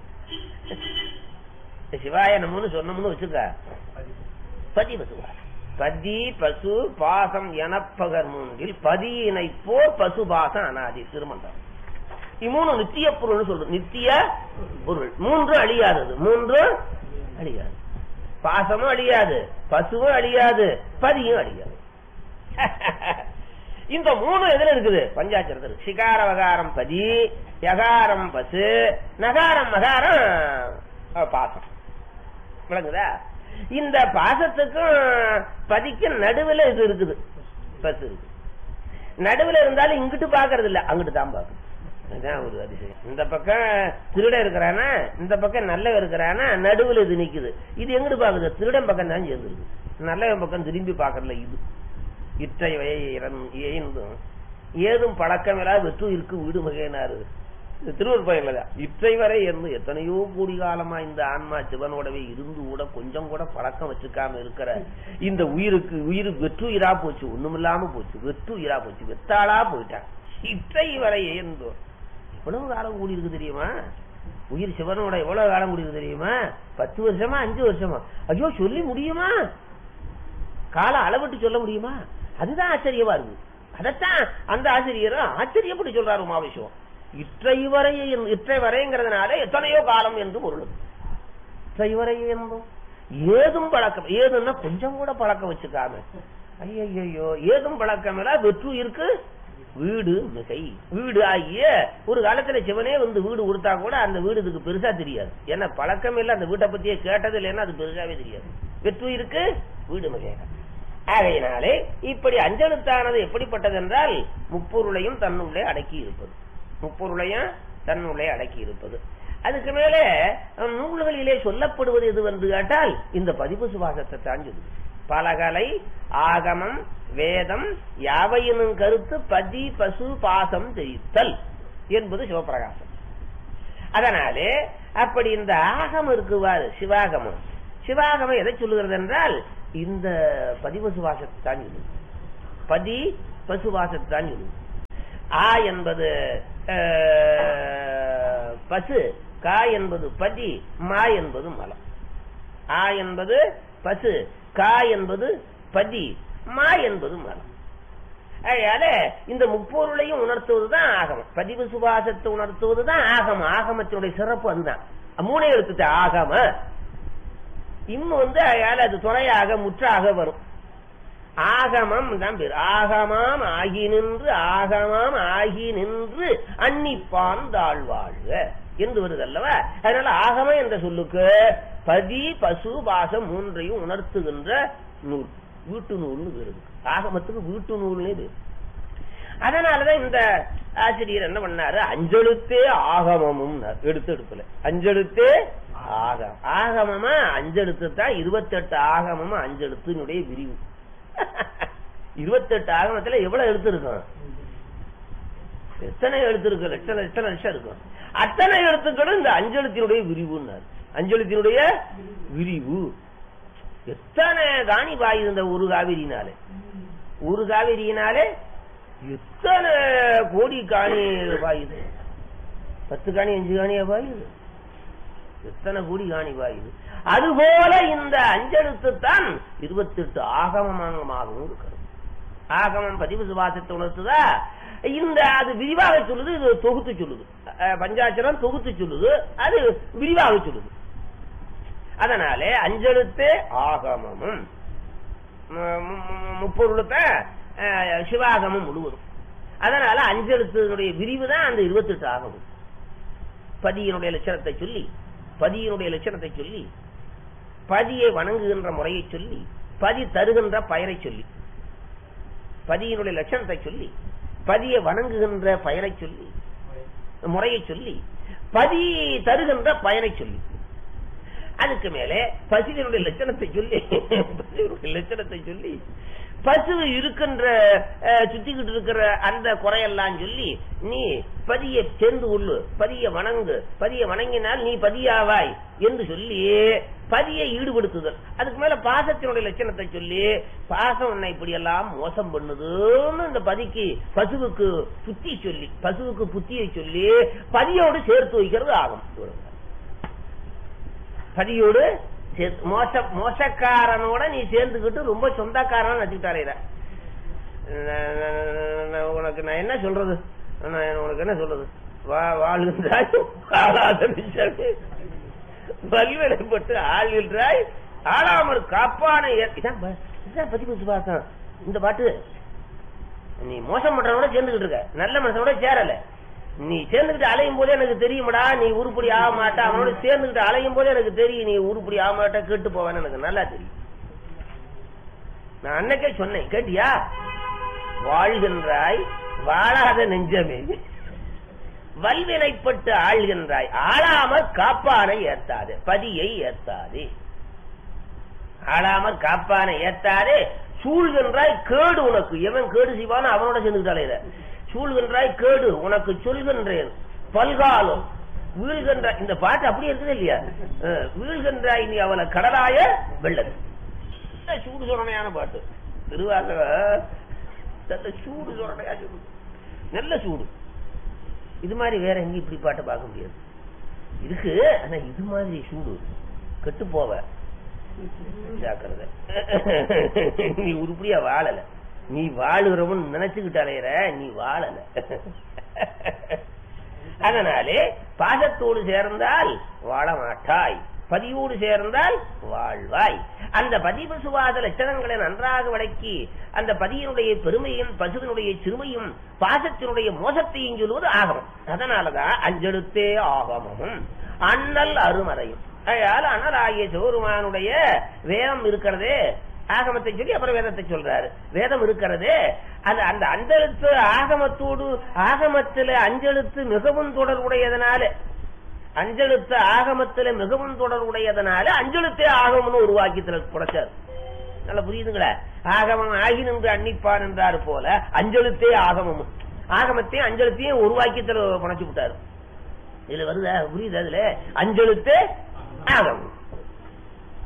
சிவாய நம்மன்னு சொன்னோம்னு வச்சுக்க பதி பசுவா பதி பசு பாசம் எனப்பகர் மூன்றில் பதியினை போர் பசு பாசம் அனாதி திருமந்தம் இம்மூணு நித்திய பொருள் சொல்றது நித்திய பொருள் மூன்று அழியாதது மூன்று அழியாது பாசமும் அழியாது பசுவும் அழியாது பதியும் அழியாது இந்த மூணு எதுல இருக்குது பஞ்சாட்சரத்தில் இருக்கு. சிகார வகாரம் பதி யகாரம் பசு நகாரம் மகாரம் அஹ், பாசம் விளங்குதா இந்த பாசத்துக்கும் பதிக்கும் நடுவுல இது இருக்குது பசு இருக்கு நடுவுல இருந்தாலும் இங்கிட்டு பாக்குறது இல்ல அங்கிட்டு தான் பாக்குது அதுதான் ஒரு அதிசயம் இந்த பக்கம் திருட இருக்கிறானா இந்த பக்கம் நல்லவன் இருக்கிறானா நடுவுல இது நிக்குது இது எங்கிட்டு பாக்குது திருடன் பக்கம் தான் சேர்ந்துருக்கு நல்லவன் பக்கம் திரும்பி பாக்குறதுல இது இற்றை ஏந்தும் ஏதும் பழக்கமில்லா வெற்று இருக்கு வீடு மகையினாரு இது திருவூர் பயன்ல இற்றை வரை இருந்து எத்தனையோ கோடி காலமா இந்த ஆன்மா சிவனோடவே இருந்து கூட கொஞ்சம் கூட பழக்கம் வச்சுக்காம இருக்கிற இந்த உயிருக்கு உயிர் வெற்றுயிரா போச்சு ஒண்ணுமில்லாம போச்சு வெற்றுயிரா போச்சு வெத்தாளா போயிட்டான் இற்றை வரை ஏந்தோ எவ்வளவு காலம் கூடி இருக்கு தெரியுமா உயிர் சிவனோட எவ்வளவு காலம் கூடி இருக்கு தெரியுமா பத்து வருஷமா அஞ்சு வருஷமா ஐயோ சொல்லி முடியுமா காலம் அளவிட்டு சொல்ல முடியுமா அதுதான் ஆச்சரியமா இருக்கு அதத்தான் அந்த ஆசிரியரும் ஆச்சரியப்பட்டு சொல்றாரு உமாவிஷம் இற்றை வரை இற்றை வரைங்கிறதுனால எத்தனையோ காலம் என்று பொருள் இற்றை வரை என்றும் ஏதும் பழக்கம் ஏதுன்னா கொஞ்சம் கூட பழக்கம் வச்சுக்காம ஐயோ ஏதும் பழக்கம் இல்ல வெற்று இருக்கு வீடு மிகை வீடு ஆகிய ஒரு காலத்துல சிவனே வந்து வீடு கொடுத்தா கூட அந்த வீடு இதுக்கு பெருசா தெரியாது ஏன்னா பழக்கம் இல்ல அந்த வீட்டை பத்தியே கேட்டது இல்லைன்னா அது பெருசாவே தெரியாது வெற்று இருக்கு வீடு மிகை ஆகையினாலே இப்படி அஞ்சலுத்தானது எப்படிப்பட்டது என்றால் முப்பொருளையும் தன்னுள்ளே அடக்கி இருப்பது முப்பொருளையும் தன்னுள்ளே அடக்கி இருப்பது அதுக்கு மேலே அஹ், நூல்களிலே சொல்லப்படுவது எது என்று கேட்டால் இந்த பதிவு சுவாசத்தை தான் சொல்லுது பலகலை ஆகமம் வேதம் யாவையினும் கருத்து பதி பசு பாசம் தெரித்தல் என்பது சிவபிரகாசம் அதனாலே அப்படி இந்த ஆகம் இருக்குவாரு சிவாகமம் சிவாகமம் எதை சொல்லுகிறது என்றால் இந்த பதிபசுவாசத்தை தான் சொல்லுது பதி பசுவாசத்தை தான் சொல்லுது ஆ என்பது அஹ், பசு கா என்பது பதி மா என்பது மலம் ஆ என்பது பசு கா என்பது பதி மா என்பது மலம் அதனால இந்த முப்பொருளையும் உணர்த்துவதுதான் ஆகமம் பதிவு சுபாசத்தை உணர்த்துவதுதான் ஆகமம் ஆகமத்தினுடைய சிறப்பு அதுதான் மூணே எழுத்துட்ட ஆகம இன்னும் வந்து அதனால அது துணையாக முற்றாக வரும் ஆகமம் தான் பேர் ஆகமாம் ஆகி நின்று ஆகமாம் ஆகி நின்று அன்னிப்பான் தாழ்வாழ்க என்று வருது அல்லவா அதனால ஆகம என்ற சொல்லுக்கு பதி பசு பாசம் மூன்றையும் உணர்த்துகின்ற நூல் வீட்டு நூல்னு பேரு ஆகமத்துக்கு வீட்டு நூல்னே பேரு அதனாலதான் இந்த ஆசிரியர் என்ன பண்ணாரு அஞ்செழுத்தே ஆகமமும் எடுத்து எடுக்கல அஞ்செழுத்தே ஆகம் ஆகமமா அஞ்செழுத்து தான் இருபத்தெட்டு ஆகமமா அஞ்செழுத்தினுடைய விரிவு இருபத்தெட்டு ஆகமத்துல எவ்வளவு எழுத்து இருக்கும் எத்தனை எழுத்து இருக்கு லட்சம் எத்தனை லட்சம் இருக்கும் அத்தனை எழுத்துக்களும் இந்த அஞ்செழுத்தினுடைய விரிவுன்னாரு அஞ்செழுத்தினுடைய விரிவு எத்தனை காணி பாயுது இந்த ஒரு காவிரினாலே ஒரு காவிரியினாலே எத்தனை கோடி காணி பாயுது பத்து காணி அஞ்சு காணியா பாயுது எத்தனை கோடி காணி பாயுது அதுபோல இந்த அஞ்செழுத்து தான் இருபத்தி எட்டு ஆகமமாகவும் இருக்கிறது ஆகமம் பதிவு சுவாசத்தை உணர்த்துதா இந்த அது விரிவாக சொல்லுது இது தொகுத்து சொல்லுது அஹ், பஞ்சாட்சரம் தொகுத்து சொல்லுது அது விரிவாக சொல்லுது அதனாலே அஞ்செழுத்தே ஆகமமும் மு- மு- முப்பொருளுத்த அஹ், சிவாகமம் முழுவதும் அதனால அஞ்செழுத்தினுடைய விரிவு தான் அந்த இருபத்தெட்டு ஆகமம் பதியினுடைய லட்சணத்தை சொல்லி பதியினுடைய லட்சணத்தை சொல்லி பதியை வணங்குகின்ற முறையை சொல்லி பதி தருகின்ற பெயரை சொல்லி பதியினுடைய லட்சணத்தை சொல்லி பதியை வணங்குகின்ற பெயரை சொல்லி முறையை சொல்லி பதி தருகின்ற பயனை சொல்லி அதுக்கு மேலே பசுவினுடைய லட்சணத்தை சொல்லி பசுவினுடைய லட்சணத்தை சொல்லி பசு இருக்கின்ற அஹ், சுத்திக்கிட்டு இருக்கிற அந்த குறையெல்லாம் சொல்லி நீ பதிய சேர்ந்து கொள்ளு பதிய வணங்கு பதிய வணங்கினால் நீ பதியாவாய் என்று சொல்லி பதியை ஈடுபடுத்துதல் அதுக்கு மேல பாசத்தினுடைய லட்சணத்தை சொல்லி பாசம் உன்னை இப்படி எல்லாம் மோசம் பண்ணுதுன்னு இந்த பதிக்கு பசுவுக்கு புத்தி சொல்லி பசுவுக்கு புத்தியை சொல்லி பதியோடு சேர்த்து வைக்கிறது ஆகும் பதியோடு சேர்த்து- மோச மோசக்காரனோட நீ சேர்ந்துக்கிட்டு ரொம்ப சொந்தக்காரன் நச்சுக்கிட்டாரே உனக்கு நான் என்ன சொல்றது நான் உனக்கு என்ன சொல்றது வா வாழ்கின்றாய் வாழாத நிஜமே வல்விடைப்பட்டு ஆள்கின்றாய் ஆளாமற் காப்பான ஏ- இதான் ப- இதான் பத்தி பத்தி பார்த்தோம் இந்த பாட்டு நீ மோசம் பண்றவனோட சேர்ந்துகிட்டு இருக்க நல்ல மனுஷனோட சேரல நீ சேர்ந்துகிட்டு அலையும் போதே எனக்கு தெரியுமடா நீ உருப்படி ஆக மாட்டா அவனோட சேர்ந்துகிட்டு அலையும் போதே எனக்கு தெரியும் நீ உருப்படி ஆக மாட்டா கேட்டு போவேன்னு எனக்கு நல்லா தெரியும் நான் அன்னைக்கே சொன்னேன் கேட்டியா வாழ்கின்றாய் வாழாத நெஞ்சமே வல்வினைப்பட்டு ஆள்கின்றாய் ஆளாமற் காப்பானை ஏத்தாதே பதியை ஏத்தாதே ஆளாமற் காப்பானை ஏத்தாதே சூழ்கின்றாய் கேடு உனக்கு எவன் கேடு செய்வானோ அவனோட சேர்ந்துக்கிட்டாலே சூழ்கின்றாய் கேடு உனக்கு சொல்கின்றேன் பல்காலம் வீழ்கின்ற இந்த பாட்டு அப்படியே இருக்குது இல்லையா அஹ், வீழ்கின்றாய் நீ அவளை கடலாய வெள்ளது நல்ல சூடு சொரணையான பாட்டு திருவாசக நல்ல சூடு சொரணையா சொல்லுது நல்ல சூடு இது மாதிரி வேற எங்கேயும் இப்படி பாட்டை பார்க்க முடியாது இருக்கு ஆனா இது மாதிரி சூடு கெட்டு போவ ஜாக்கிரதை நீ உருப்படியா வாழல நீ வாழுகிறவன் நினைச்சுக்கிட்டு அலையிற நீ வாழல அதனாலே பாசத்தோடு சேர்ந்தால் வாழ மாட்டாய் பதிவோடு சேர்ந்தால் வாழ்வாய் அந்த பதிவு சுவாத லட்சணங்களை நன்றாக வழக்கி அந்த பதியினுடைய பெருமையும் பசுவினுடைய சிறுமையும் பாசத்தினுடைய மோசத்தையும் சொல்வது ஆகமம் அதனாலதான் அஞ்செழுத்தே ஆகமமும் அண்ணல் அருமறையும் அயால் அண்ணல் ஆகிய சிவருமானுடைய வேதம் இருக்கிறதே ஆகமத்தை சொல்லி அப்புறம் வேதத்தை சொல்றாரு வேதம் இருக்கிறதே அது அந்த அஞ்செழுத்து ஆகமத்தோடு ஆகமத்தில அஞ்செழுத்து மிகவும் தொடர்புடையதனால அஞ்செழுத்து ஆகமத்தில மிகவும் தொடர்புடையதனால அஞ்செழுத்தே ஆகமம்னு உருவாக்கி புடைச்சார் நல்லா புரியுதுங்களா ஆகமம் ஆகி நின்று அன்னிப்பான் என்றாரு போல அஞ்செழுத்தே ஆகமமும் ஆகமத்தையும் அஞ்செழுத்தையும் உருவாக்கி தர புணைச்சு விட்டாரு இதுல வருதா புரியுது அதுல அஞ்செழுத்தே ஆகமம்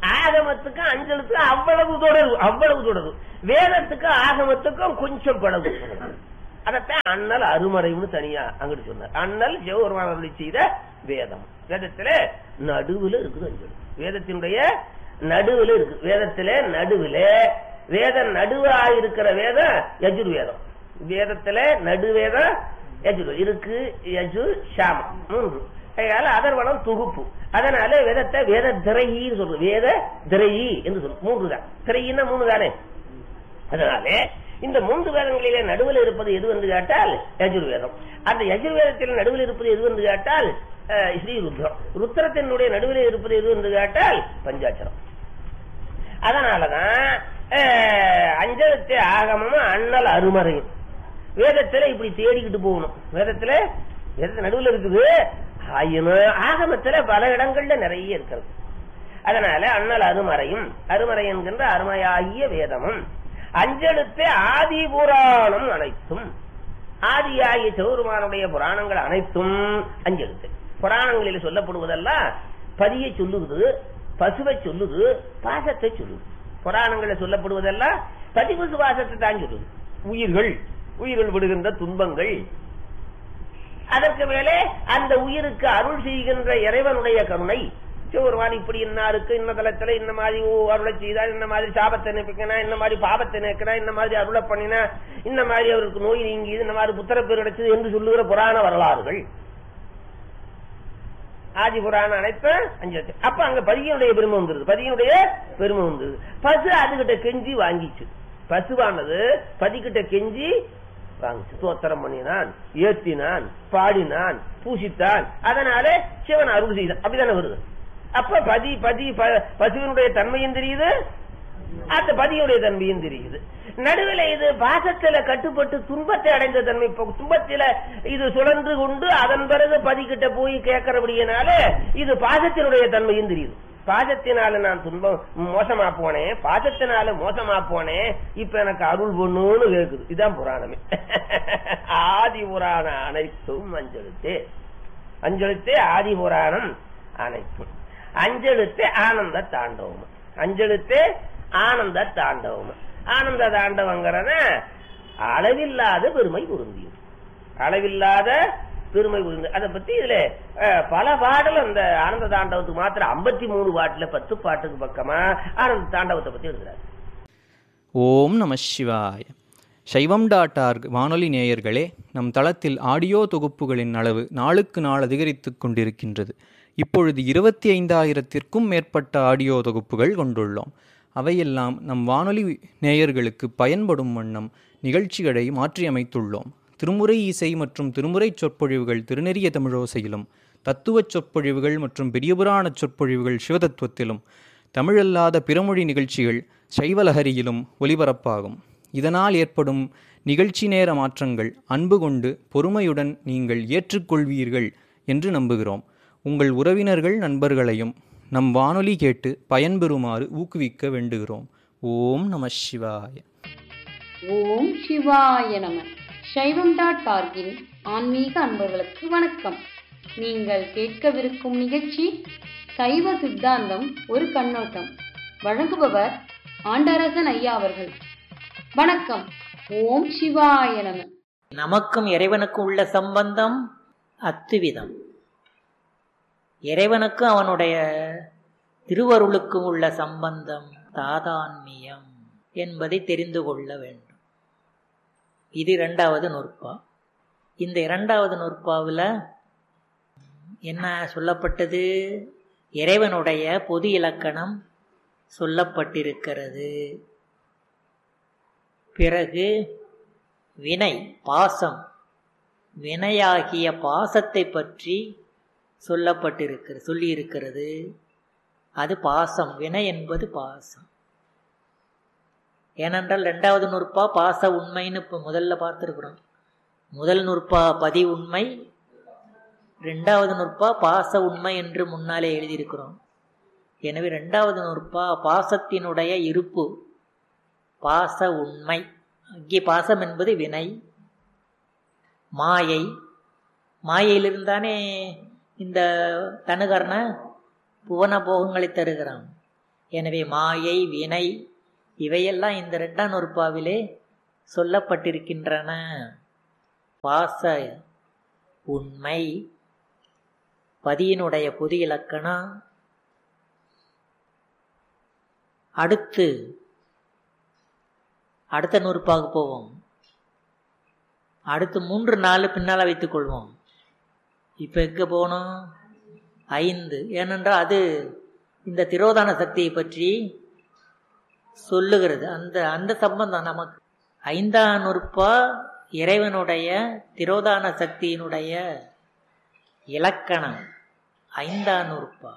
ஆகமத்துக்கும் அஞ்சலுக்கும் அவ்வளவு தொடர்பு அவ்வளவு தொடர்பு வேதத்துக்கும் ஆகமத்துக்கும் கொஞ்சம் பழகு அதத்தான் அண்ணல் அருமறைன்னு தனியா அங்கிட்டு சொன்னார் அண்ணல் ஜெவருமானவர்களை செய்த வேதம் வேதத்துல நடுவுல இருக்குது அஞ்சல் வேதத்தினுடைய நடுவுல இருக்கு வேதத்திலே நடுவுல வேத நடுவா இருக்கிற வேதம் யஜுர்வேதம் வேதத்துல நடுவேதம் யஜுர் இருக்கு யஜு சாமம் மூன்று அதனால அதர்வனம் தொகுப்பு அதனால வேதத்தை வேத திரையின்னு சொல்றது வேத திரையி என்று சொல்லும் மூன்று தான் திரையின்னா மூணு தானே அதனால இந்த மூன்று வேதங்களிலே நடுவில் இருப்பது எது என்று கேட்டால் யஜுர்வேதம் அந்த யஜுர்வேதத்தில் நடுவில் இருப்பது எது என்று கேட்டால் அஹ், ஸ்ரீ ருத்ரம் ருத்ரத்தினுடைய நடுவில் இருப்பது எது என்று கேட்டால் பஞ்சாட்சரம் அதனாலதான் அஹ், அஞ்சலத்தை ஆகமும் அண்ணல் அருமறையும் வேதத்துல இப்படி தேடிக்கிட்டு போகணும் வேதத்துல வேதத்து நடுவில் இருக்குது ஆயினும் ஆகமத்துல பல இடங்கள்ல நிறைய இருக்கிறது அதனால அண்ணல் அருமறையும் அருமறை என்கின்ற அருமையாகிய வேதமும் அஞ்செழுத்தே ஆதி புராணம் அனைத்தும் ஆதியாகிய சிவருமானுடைய புராணங்கள் அனைத்தும் அஞ்செழுத்து புராணங்களில் சொல்லப்படுவதெல்லாம் பதியை சொல்லுது பசுவை சொல்லுது பாசத்தை சொல்லுது புராணங்களில் சொல்லப்படுவதெல்லாம் பதிபசு பாசத்தை தான் சொல்லுது உயிர்கள் உயிர்கள் விடுகின்ற துன்பங்கள் அதற்கு மேலே அந்த உயிருக்கு அருள் செய்கின்ற இறைவனுடைய கருணை சிவருமான் இப்படி இன்னாருக்கு இன்ன தலத்துல இந்த மாதிரி ஓ- அருளை செய்தா இந்த மாதிரி சாபத்தை நிற்பிக்கனா இந்த மாதிரி பாபத்தை நிற்கிறா இந்த மாதிரி அருளை பண்ணினா இந்த மாதிரி அவருக்கு நோய் நீங்கியது இந்த மாதிரி புத்திரப்பேர் கிடைச்சது என்று சொல்லுகிற புராண வரலாறுகள் ஆதி புராணம் அனைத்தும் அஞ்சு லட்சம். அப்ப அங்க பதியனுடைய பெருமை வந்துருது பதியனுடைய பெருமை வந்துருது பசு அதுகிட்ட கெஞ்சி வாங்கிச்சு பசுவானது பதிக்கிட்ட கெஞ்சி வாங்கிச்சு தோத்திரம் பண்ணினான் ஏத்தினான் பாடினான் பூசித்தான் அதனால சிவன் அருள் செய்தான் அப்படிதானே வருது அப்ப பதி பதி ப- பசுவினுடைய தன்மையும் தெரியுது அந்த பதியுடைய தன்மையும் தெரியுது நடுவில் இது பாசத்துல கட்டுப்பட்டு துன்பத்தை அடைந்த தன்மை இப்ப துன்பத்தில இது சுழன்று கொண்டு அதன் பிறகு பதிக்கிட்ட போய் கேட்கறபடியினால இது பாசத்தினுடைய தன்மையும் தெரியுது பாசத்தினால நான் துன்பம் மோசமா போனேன் பாசத்தினால மோசமா போனேன் இப்ப எனக்கு அருள் பொண்ணுன்னு கேக்குது இதான் புராணமே ஆதி புராணம் அனைத்தும் அஞ்செழுத்தே அஞ்செழுத்தே ஆதி புராணம் அனைத்தும் அஞ்செழுத்தே ஆனந்த தாண்டவம் அஞ்செழுத்தே ஆனந்த தாண்டவம் ஆனந்த தாண்டவங்கிறத அளவில்லாத பெருமை பொருந்தியது அளவில்லாத பெருமை புரிந்து அதை பத்தி இதுல அஹ், பல பாடல் அந்த ஆனந்த தாண்டவத்துக்கு மாத்திரம் ஐம்பத்தி மூணு பாட்டுல பத்து பாட்டுக்கு பக்கமா ஆனந்த தாண்டவத்தை பத்தி எழுதுறாரு ஓம் நம சிவாய சைவம் டாட் ஆர்க் வானொலி நேயர்களே நம் தளத்தில் ஆடியோ தொகுப்புகளின் அளவு நாளுக்கு நாள் அதிகரித்து கொண்டிருக்கின்றது இப்பொழுது இருபத்தி ஐந்தாயிரத்திற்கும் மேற்பட்ட ஆடியோ தொகுப்புகள் கொண்டுள்ளோம் அவையெல்லாம் நம் வானொலி நேயர்களுக்கு பயன்படும் வண்ணம் நிகழ்ச்சிகளை மாற்றியமைத்துள்ளோம் திருமுறை இசை மற்றும் திருமுறை சொற்பொழிவுகள் திருநெறிய தமிழோசையிலும் தத்துவச் சொற்பொழிவுகள் மற்றும் பெரியபுராணச் சொற்பொழிவுகள் சிவதத்துவத்திலும் தமிழல்லாத பிறமொழி நிகழ்ச்சிகள் சைவலஹரியிலும் ஒலிபரப்பாகும் இதனால் ஏற்படும் நிகழ்ச்சி நேர மாற்றங்கள் அன்பு கொண்டு பொறுமையுடன் நீங்கள் ஏற்றுக்கொள்வீர்கள் என்று நம்புகிறோம் உங்கள் உறவினர்கள் நண்பர்களையும் நம் வானொலி கேட்டு பயன்பெறுமாறு ஊக்குவிக்க வேண்டுகிறோம் ஓம் நம சிவாய ஓம் சிவாய நம சைவம் டாட் ஆர்கின் ஆன்மீக அன்பர்களுக்கு வணக்கம் நீங்கள் கேட்கவிருக்கும் நிகழ்ச்சி சைவ சித்தாந்தம் ஒரு கண்ணோட்டம் வழங்குபவர் ஆண்டரசன் ஐயா அவர்கள் வணக்கம் ஓம் சிவாய நம நமக்கும் இறைவனுக்கும் உள்ள சம்பந்தம் அத்துவிதம் இறைவனுக்கும் அவனுடைய திருவருளுக்கும் உள்ள சம்பந்தம் தாதான்மியம் என்பதை தெரிந்து கொள்ள வேண்டும் இது இரண்டாவது நூற்பா இந்த இரண்டாவது நூற்பாவில் என்ன சொல்லப்பட்டது இறைவனுடைய பொது இலக்கணம் சொல்லப்பட்டிருக்கிறது பிறகு வினை பாசம் வினையாகிய பாசத்தை பற்றி சொல்லப்பட்டிருக்கிறது சொல்லியிருக்கிறது அது பாசம் வினை என்பது பாசம் ஏனென்றால் ரெண்டாவது நூற்பா பாச உண்மைன்னு இப்போ முதல்ல பார்த்துருக்குறோம் முதல் நூற்பா பதி உண்மை ரெண்டாவது நூற்பா பாச உண்மை என்று முன்னாலே எழுதியிருக்கிறோம் எனவே ரெண்டாவது நூற்பா பாசத்தினுடைய இருப்பு பாச உண்மை அங்கே பாசம் என்பது வினை மாயை மாயையிலிருந்தானே இந்த தனுகரண புவன போகங்களை தருகிறான் எனவே மாயை வினை இவையெல்லாம் இந்த இரண்டாம் நூற்பாவிலே சொல்லப்பட்டிருக்கின்றன பாச உண்மை பதியினுடைய பொது இலக்கணம் அடுத்து அடுத்த நூற்பாக போவோம் அடுத்து மூன்று நாலு பின்னால் வைத்துக் கொள்வோம் இப்போ எங்கே போகணும் ஐந்து ஏனென்றால் அது இந்த திரோதான சக்தியை பற்றி சொல்லுகிறது அந்த அந்த சம்பந்தம் நமக்கு ஐந்தாம் நூற்பா இறைவனுடைய திரோதான சக்தியினுடைய இலக்கணம் ஐந்தாம் நூற்பா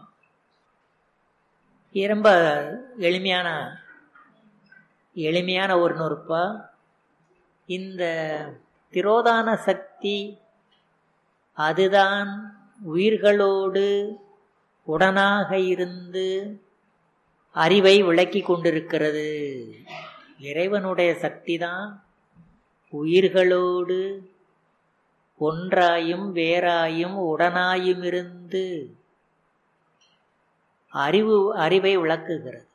ரொம்ப எளிமையான எளிமையான ஒரு நூற்பா இந்த திரோதான சக்தி அதுதான் உயிர்களோடு உடனாக இருந்து அறிவை விளக்கி கொண்டிருக்கிறது இறைவனுடைய சக்தி தான் உயிர்களோடு ஒன்றாயும் வேறாயும் உடனாயும் இருந்து அறிவு அறிவை விளக்குகிறது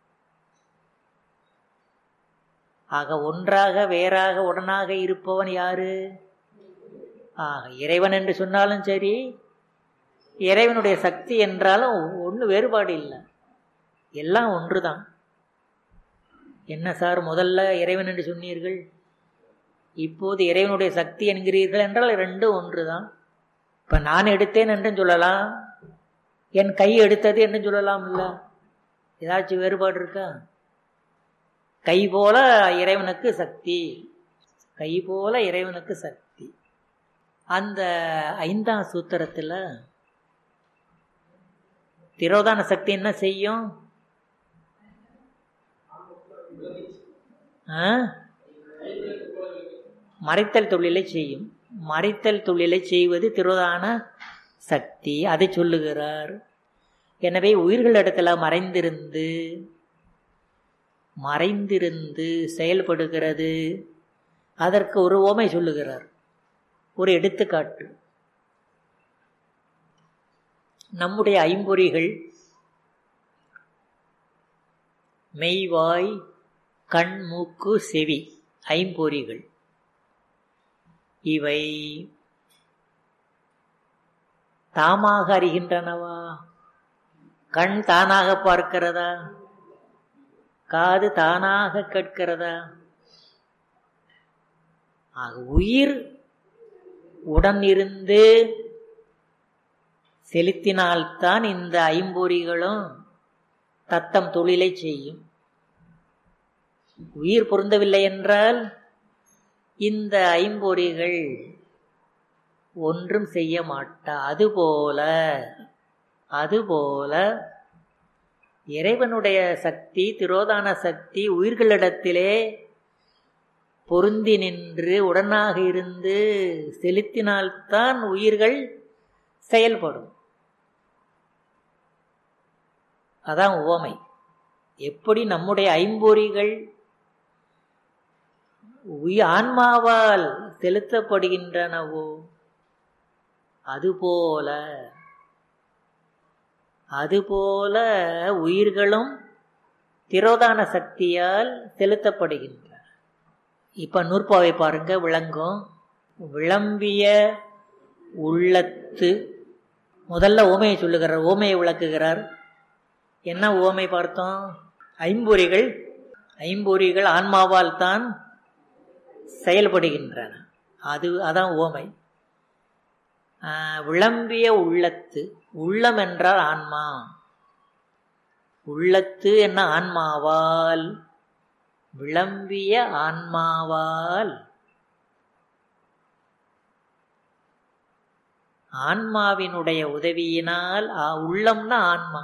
ஆக ஒன்றாக வேறாக உடனாக இருப்பவன் யாரு ஆக இறைவன் என்று சொன்னாலும் சரி இறைவனுடைய சக்தி என்றாலும் ஒன்று வேறுபாடு இல்லை எல்லாம் ஒன்று தான் என்ன சார் முதல்ல இறைவன் என்று சொன்னீர்கள் இப்போது இறைவனுடைய சக்தி என்கிறீர்கள் என்றால் ரெண்டும் ஒன்று தான் இப்போ நான் எடுத்தேன் என்றும் சொல்லலாம் என் கை எடுத்தது என்று சொல்லலாம் இல்லை ஏதாச்சும் வேறுபாடு இருக்கா கை போல இறைவனுக்கு சக்தி கை போல இறைவனுக்கு சக்தி அந்த ஐந்தாம் சூத்திரத்தில் திரோதான சக்தி என்ன செய்யும் மறைத்தல் தொழிலை செய்யும் மறைத்தல் தொழிலை செய்வது திரோதான சக்தி அதை சொல்லுகிறார் எனவே உயிர்களிடத்துல மறைந்திருந்து மறைந்திருந்து செயல்படுகிறது அதற்கு ஒரு ஓமை சொல்லுகிறார் ஒரு எடுத்துக்காட்டு நம்முடைய ஐம்பொறிகள் மெய்வாய் கண் மூக்கு செவி ஐம்பொறிகள் இவை தாமாக அறிகின்றனவா கண் தானாக பார்க்கிறதா காது தானாக கேட்கிறதா ஆக உயிர் உடன் இருந்து செலுத்தினால்தான் இந்த ஐம்பொறிகளும் தத்தம் தொழிலை செய்யும் உயிர் பொருந்தவில்லை என்றால் இந்த ஐம்பொறிகள் ஒன்றும் செய்ய மாட்டா அதுபோல அதுபோல இறைவனுடைய சக்தி திரோதான சக்தி உயிர்களிடத்திலே பொருந்தி நின்று உடனாக இருந்து செலுத்தினால்தான் உயிர்கள் செயல்படும் அதான் உவமை எப்படி நம்முடைய ஐம்பொறிகள் உயிர் ஆன்மாவால் செலுத்தப்படுகின்றனவோ அதுபோல அதுபோல உயிர்களும் திரோதான சக்தியால் செலுத்தப்படுகின்றன இப்ப நூற்பாவை பாருங்க விளங்கும் விளம்பிய உள்ளத்து முதல்ல ஓமையை சொல்லுகிறார் ஓமையை விளக்குகிறார் என்ன ஓமை பார்த்தோம் ஐம்பொறிகள் ஐம்பொறிகள் ஆன்மாவால் தான் செயல்படுகின்றன அது அதான் ஓமை விளம்பிய உள்ளத்து உள்ளம் என்றால் ஆன்மா உள்ளத்து என்ன ஆன்மாவால் விளம்பிய ஆன்மாவால் ஆன்மாவினுடைய உதவியினால் உள்ளம்னா ஆன்மா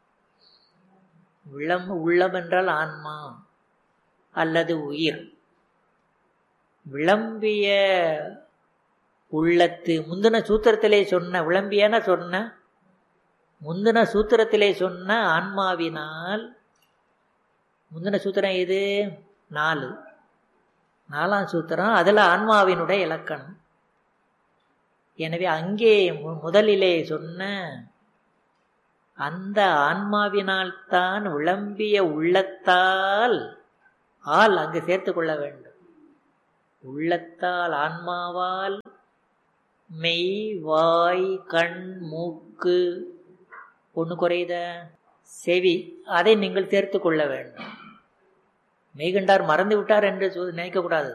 உள்ளம் உள்ளம் என்றால் ஆன்மா அல்லது உயிர் விளம்பிய உள்ளத்து முந்தின சூத்திரத்திலே சொன்ன விளம்பியன சொன்ன முந்தின சூத்திரத்திலே சொன்ன ஆன்மாவினால் முந்தின சூத்திரம் இது நாலு நாலாம் சூத்திரம் அதில் ஆன்மாவினுடைய இலக்கணம் எனவே அங்கே முதலிலே சொன்ன அந்த ஆன்மாவினால் தான் விளம்பிய உள்ளத்தால் ஆள் அங்கு சேர்த்து கொள்ள வேண்டும் உள்ளத்தால் ஆன்மாவால் மெய் வாய் கண் மூக்கு ஒன்று குறையுத செவி அதை நீங்கள் சேர்த்து கொள்ள வேண்டும் மெய்கண்டார் மறந்து விட்டார் என்று சொல் நினைக்கக்கூடாது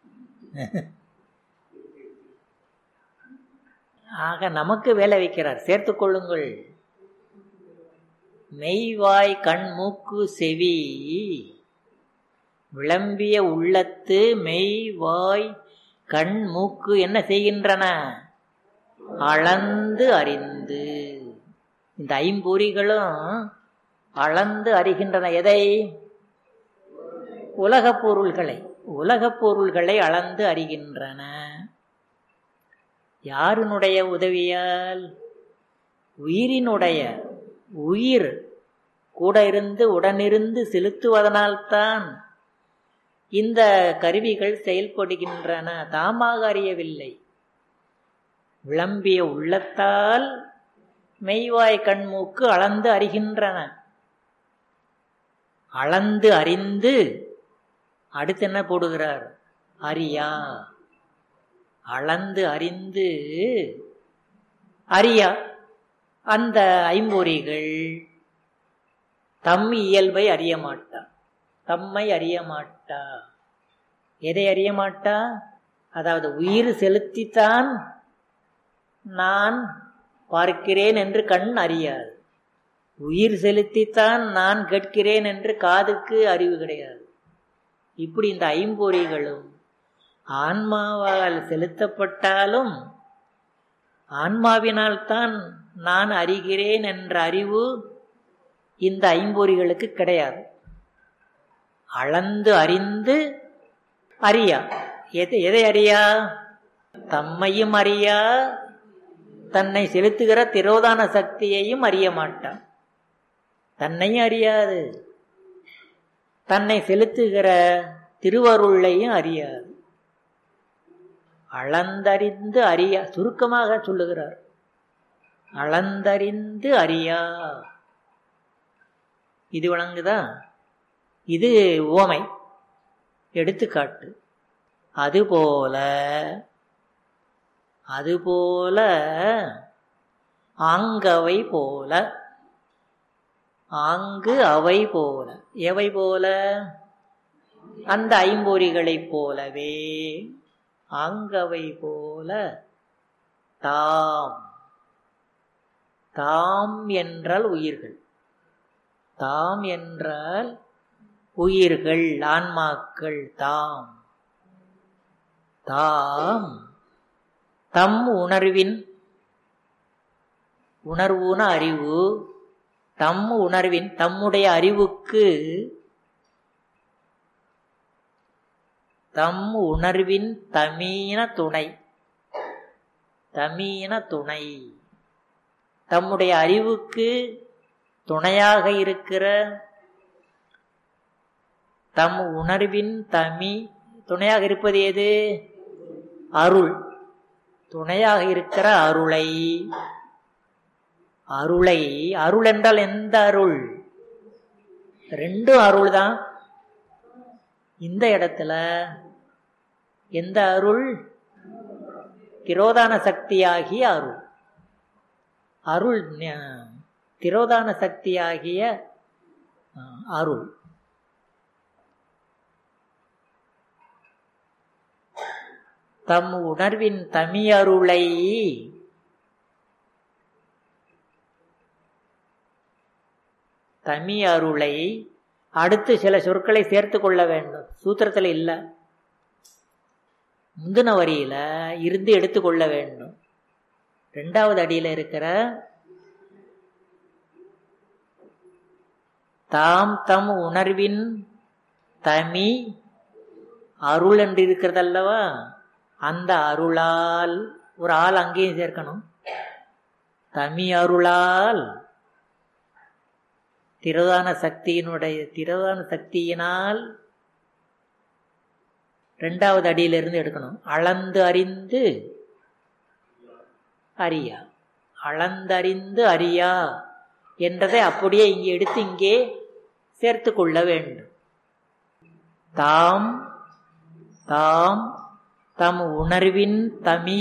ஆக நமக்கு வேலை வைக்கிறார் சேர்த்து கொள்ளுங்கள் மெய்வாய் கண் மூக்கு செவி விளம்பிய உள்ளத்து மெய் வாய் கண் மூக்கு என்ன செய்கின்றன அளந்து அறிந்து இந்த ஐம்பொறிகளும் அளந்து அறிகின்றன எதை உலகப் பொருள்களை உலகப் பொருள்களை அளந்து அறிகின்றன யாருனுடைய உதவியால் உயிரினுடைய உயிர் கூட இருந்து உடனிருந்து செலுத்துவதனால்தான் இந்த கருவிகள் செயல்படுகின்றன தாமாக அறியவில்லை விளம்பிய உள்ளத்தால் மெய்வாய் கண்மூக்கு அளந்து அறிகின்றன அளந்து அறிந்து அடுத்து என்ன போடுகிறார் அறியா அளந்து அறிந்து அறியா அந்த ஐம்பொறிகள் தம் இயல்பை அறிய மாட்டா தம்மை அறிய மாட்டா எதை அறிய மாட்டா அதாவது உயிர் செலுத்தித்தான் நான் பார்க்கிறேன் என்று கண் அறியாது உயிர் செலுத்தித்தான் நான் கேட்கிறேன் என்று காதுக்கு அறிவு கிடையாது இப்படி இந்த ஐம்பொறிகளும் ஆன்மாவால் செலுத்தப்பட்டாலும் ஆன்மாவினால் தான் நான் அறிகிறேன் என்ற அறிவு இந்த ஐம்பொறிகளுக்கு கிடையாது அளந்து அறிந்து அறியா எதை எதை அறியா தம்மையும் அறியா தன்னை செலுத்துகிற திரோதான சக்தியையும் அறிய மாட்டான் தன்னையும் அறியாது தன்னை செலுத்துகிற திருவருளையும் அறியாது அளந்தறிந்து அறியா சுருக்கமாக சொல்லுகிறார் அளந்தறிந்து அறியா இது வழங்குதா இது ஓமை எடுத்துக்காட்டு அதுபோல அதுபோல ஆங்கவை போல ஆங்கு அவை போல எவை போல அந்த ஐம்பொறிகளைப் போலவே ஆங்கவை போல தாம் தாம் என்றால் உயிர்கள் தாம் என்றால் உயிர்கள் ஆன்மாக்கள் தாம் தாம் தம் உணர்வின் உணர்வுன அறிவு தம் உணர்வின் தம்முடைய அறிவுக்கு தம் உணர்வின் தமின துணை தமின துணை தம்முடைய அறிவுக்கு துணையாக இருக்கிற தம் உணர்வின் தமி துணையாக இருப்பது எது அருள் துணையாக இருக்கிற அருளை அருளை அருள் என்றால் எந்த அருள் ரெண்டும் அருள் தான் இந்த இடத்துல எந்த அருள் திரோதான சக்தியாகிய அருள் அருள் திரோதான சக்தியாகிய அருள் தம் உணர்வின் தமியருளை தமி அருளை அடுத்து சில சொற்களை சேர்த்து கொள்ள வேண்டும் சூத்திரத்தில் இல்லை முந்தின வரியில இருந்து எடுத்துக்கொள்ள வேண்டும் ரெண்டாவது அடியில இருக்கிற தாம் தம் உணர்வின் தமி அருள் என்று இருக்கிறது அல்லவா அந்த அருளால் ஒரு ஆள் அங்கேயும் சேர்க்கணும் தமி அருளால் திரோதான சக்தியினுடைய திரோதான சக்தியினால் ரெண்டாவது அடியிலிருந்து எடுக்கணும் அளந்து அறிந்து அறியா அளந்தறிந்து அறியா என்றதை அப்படியே இங்கே எடுத்து இங்கே சேர்த்து கொள்ள வேண்டும் தாம் தாம் தம் உணர்வின் தமி